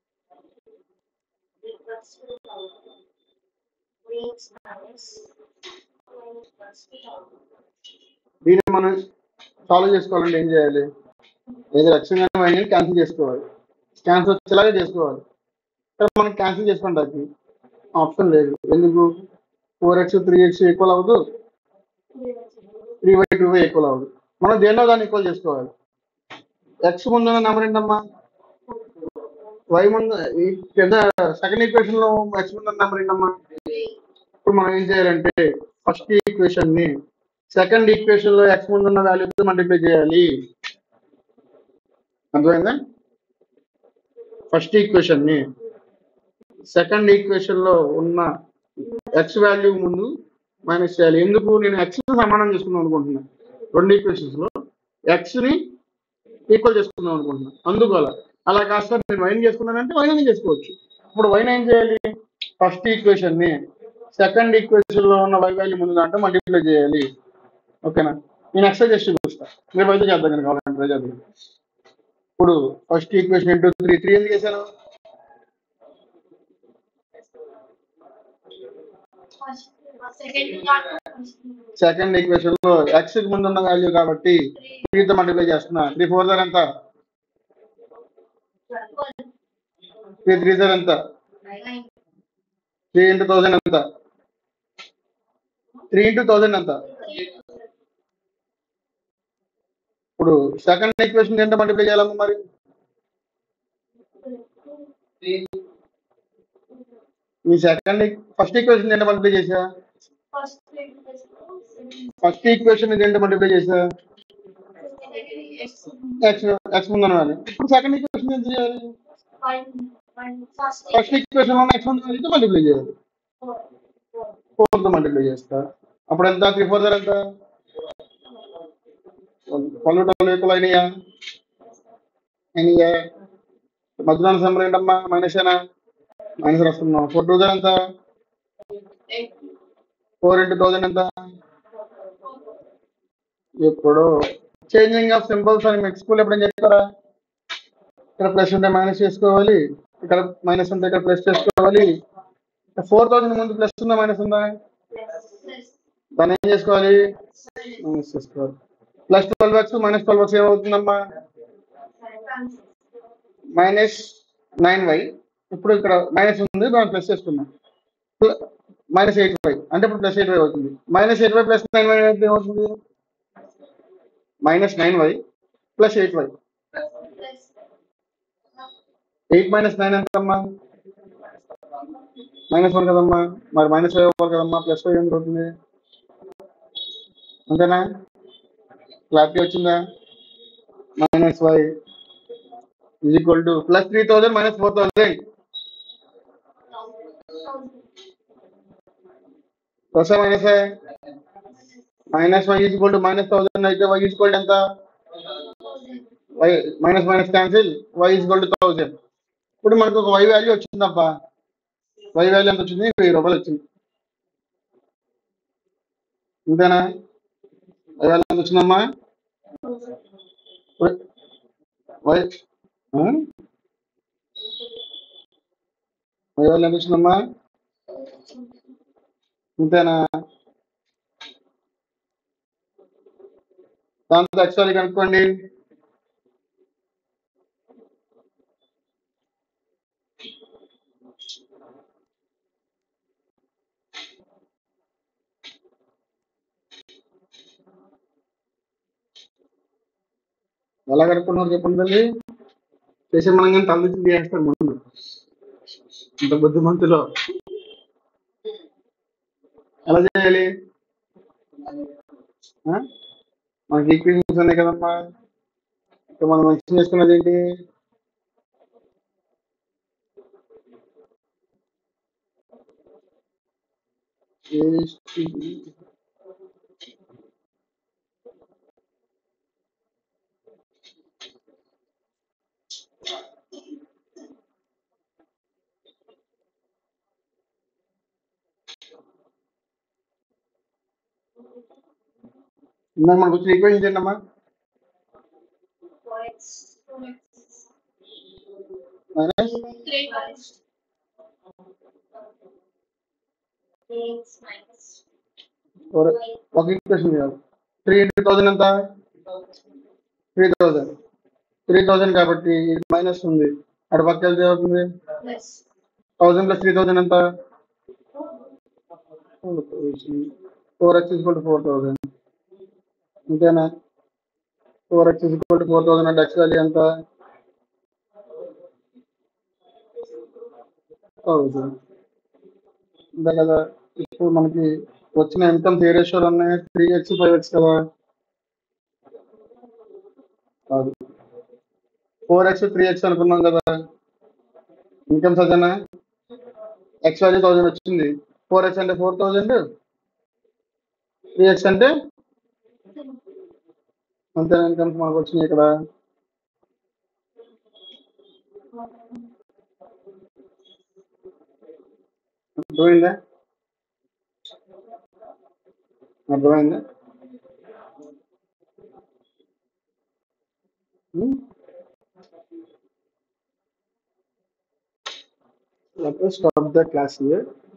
equals to three x minus plus దీన్ని మనం సాల్వ్ చేసుకోవాలంటే ఏం చేయాలి ఏదో లక్ష్యంగా వైన్ క్యాన్సిల్ చేసుకోవాలి క్యాన్సిల్ వచ్చేలాగా చేసుకోవాలి కానీ మనం క్యాన్సిల్ చేసుకోవడానికి ఆప్షన్ లేదు ఎందుకు four x three x equal అవ్వదు three by two by equal అవ్వదు మనం దేన్నో దాన్ని ఈక్వల్ చేసుకోవాలి ఎక్స్ ముందున్న నెంబర్ ఏంటమ్మా వై ముందు ఈ కింద సెకండ్ ఈక్వేషన్ లో ఎక్స్ ముందున్న నెంబర్ ఏంటమ్మా ఇప్పుడు మనం ఏం చేయాలంటే ఫస్ట్ ఈక్వేషన్ ని సెకండ్ ఈక్వేషన్ లో ఎక్స్ ముందున్న వాల్యూతో మల్టిప్లై చేయాలి అర్థమైందా ఫస్ట్ ఈక్వేషన్ ని సెకండ్ ఈక్వేషన్ లో ఉన్న ఎక్స్ వాల్యూ ముందు మైనస్ చేయాలి ఎందుకు నేను ఎక్స్ సమానం చేసుకుందాం అనుకుంటున్నా రెండు ఈక్వేషన్స్ లో ఎక్స్ ని ఈక్వల్ చేసుకుందాం అనుకుంటున్నా అందుకు అలా అలా కాస్త నేను వైన్ చేసుకున్నానంటే వైన్ అని చేసుకోవచ్చు ఇప్పుడు వైన్ ఏం చేయాలి ఫస్ట్ ఈక్వేషన్ ని సెకండ్ ఈక్వేషన్ లో ఉన్న వై వాల్యూ ముందు దాంట్లో మల్టిప్లై చేయాలి ఓకేనా నేను ఎక్స్ట్రా చేసి చూపిస్తా మీరు అయితే చేద్దాం కనుక కావాలంటే try చేద్దాం ఇప్పుడు first equation into three three ఎందుకు చేశాను సెకండ్ సెకండ్ ఈక్వేషన్ లో ఎక్స్ కి ముందు ఉన్న వాల్యూ కాబట్టి త్రీతో మల్టిప్లై చేస్తున్నా త్రీ ఫోర్ జార్ ఎంత త్రీ త్రీ జార్ ఎంత త్రీ ఇంటూ థౌసండ్ ఎంత త్రీ ఇంటూ థౌసండ్ ఎంత ఇప్పుడు సెకండ్ ఈక్వేషన్ ఎంత మల్టిప్లై చేయాలమ్మా మరి మీ సెకండ్ ఫస్ట్ ఈక్వేషన్ ఎంత మల్టిప్లై చేసా ఫస్ట్ ఫస్ట్ ఈక్వేషన్ ఎంత మల్టిప్లై చేసా ఎక్స్ ఎక్స్ ముందు ఉన్నది ఇప్పుడు సెకండ్ ఈక్వేషన్ ఎంత చేయాలి ఫస్ట్ ఫస్ట్ ఈక్వేషన్ ఉన్న ఎక్స్ ముందు ఉన్నది మల్టిప్లై చేయాలి ఫోర్ తో మల్టిప్లై చేస్తా అప్పుడు ఎంత త్రీ ఫోర్ ఎంత పళ్ళు టోళ్ళు ఎక్కువ అయినాయా అయినాయా మధ్యలో సంబరం ఏంటమ్మా మైనస్ ఏనా మైనస్ రాస్తున్నాం ఫోర్ టూ ఎంత ఫోర్ ఇంటూ థౌసండ్ ఎంత ఇప్పుడు చేంజింగ్ ఆఫ్ సింబల్స్ అని మీకు స్కూల్ ఎప్పుడైనా చెప్పారా ఇక్కడ ప్లస్ ఉంటే మైనస్ చేసుకోవాలి ఇక్కడ మైనస్ ఉంటే ఇక్కడ ప్లస్ చేసుకోవాలి ఫోర్ థౌసండ్ ముందు ప్లస్ ఉందా మైనస్ ఉందా దాన్ని ఏం చేసుకోవాలి మైనస్ చేసుకోవాలి plus twelve x minus twelve x ఏమవుతుందమ్మా మైనస్ నైన్ వై ఇప్పుడు ఇక్కడ మైనస్ ఉంది దాన్ని ప్లస్ చేసుకున్నాం మైనస్ ఎయిట్ వై అంటే ఇప్పుడు ప్లస్ ఎయిట్ వై అవుతుంది minus eight y plus nine y అయితే ఏమవుతుంది minus nine y plus eight y plus eight minus nine ఎంతమ్మా మైనస్ వన్ కదమ్మా మరి మైనస్ ఫైవ్ అవ్వాలి కదమ్మా ప్లస్ ఫైవ్ ఎంత అవుతుంది అంతేనా క్లారిటీ వచ్చిందా minus y is equal to plus three thousand minus four thousand plus minus minus y is equal to minus thousand అయితే వై ఈజ్ ఈక్వల్ ఎంత y minus minus cancel y is equal to thousand ఇప్పుడు మనకు ఒక y value వచ్చిందబ్బా y value ఎంత వచ్చింది వెయ్యి రూపాయలు వచ్చింది అంతేనా వై వాల్యూ ఎంత వచ్చిందమ్మా ఇప్పుడు వై ఆ? వై వాల్యూ ఎంత వచ్చిందమ్మా అంతేనా దాంతో యాక్చువల్లీ కనుక్కోండి ఎలా కనుక్కున్నారు చెప్పండి తల్లి చేసే మనం కానీ తలదించి చేస్తారు ముందు ఇంత బుద్ధిమంతులో ఎలా చేయాలి ఆ? మనకి ఈక్వేషన్స్ ఉన్నాయి కదమ్మా ఇక్కడ మనం ఎక్స్ప్లెయిన్ చేసుకున్నది ఏంటి ఇందాక మనకు వచ్చిన ఈక్వేషన్ ఏంటమ్మా four x two x minus three x three x minus four ఒక ఈక్వేషన్ కాదు త్రీ ఇంటూ థౌసండ్ ఎంత త్రీ థౌసండ్ త్రీ థౌసండ్ కాబట్టి ఇది మైనస్ ఉంది అటు పక్క వెళ్తే అవుతుంది plus thousand plus three thousand ఎంత four x equal to four thousand అంతేనా four x equal to four thousand అంటే ఎక్స్ వాల్యూ ఎంత థౌసండ్ అంతే కదా ఇప్పుడు మనకి వచ్చిన ఇన్కమ్స్ ఏ రేషియోలు ఉన్నాయి త్రీ ఎక్స్ ఫైవ్ ఎక్స్ కదా కాదు ఫోర్ ఎక్స్ త్రీ ఎక్స్ అనుకున్నాం కదా ఇన్కమ్స్ అదేనా ఎక్స్ వాల్యూ థౌసండ్ వచ్చింది ఫోర్ ఎక్స్ అంటే ఫోర్ థౌజండ్ త్రీ ఎక్స్ అంటే అంతే ఇన్కమ్స్ మనకు వచ్చినాయి ఇక్కడ అర్థమైందా అర్థమైందా Hmm? Let us stop the class here.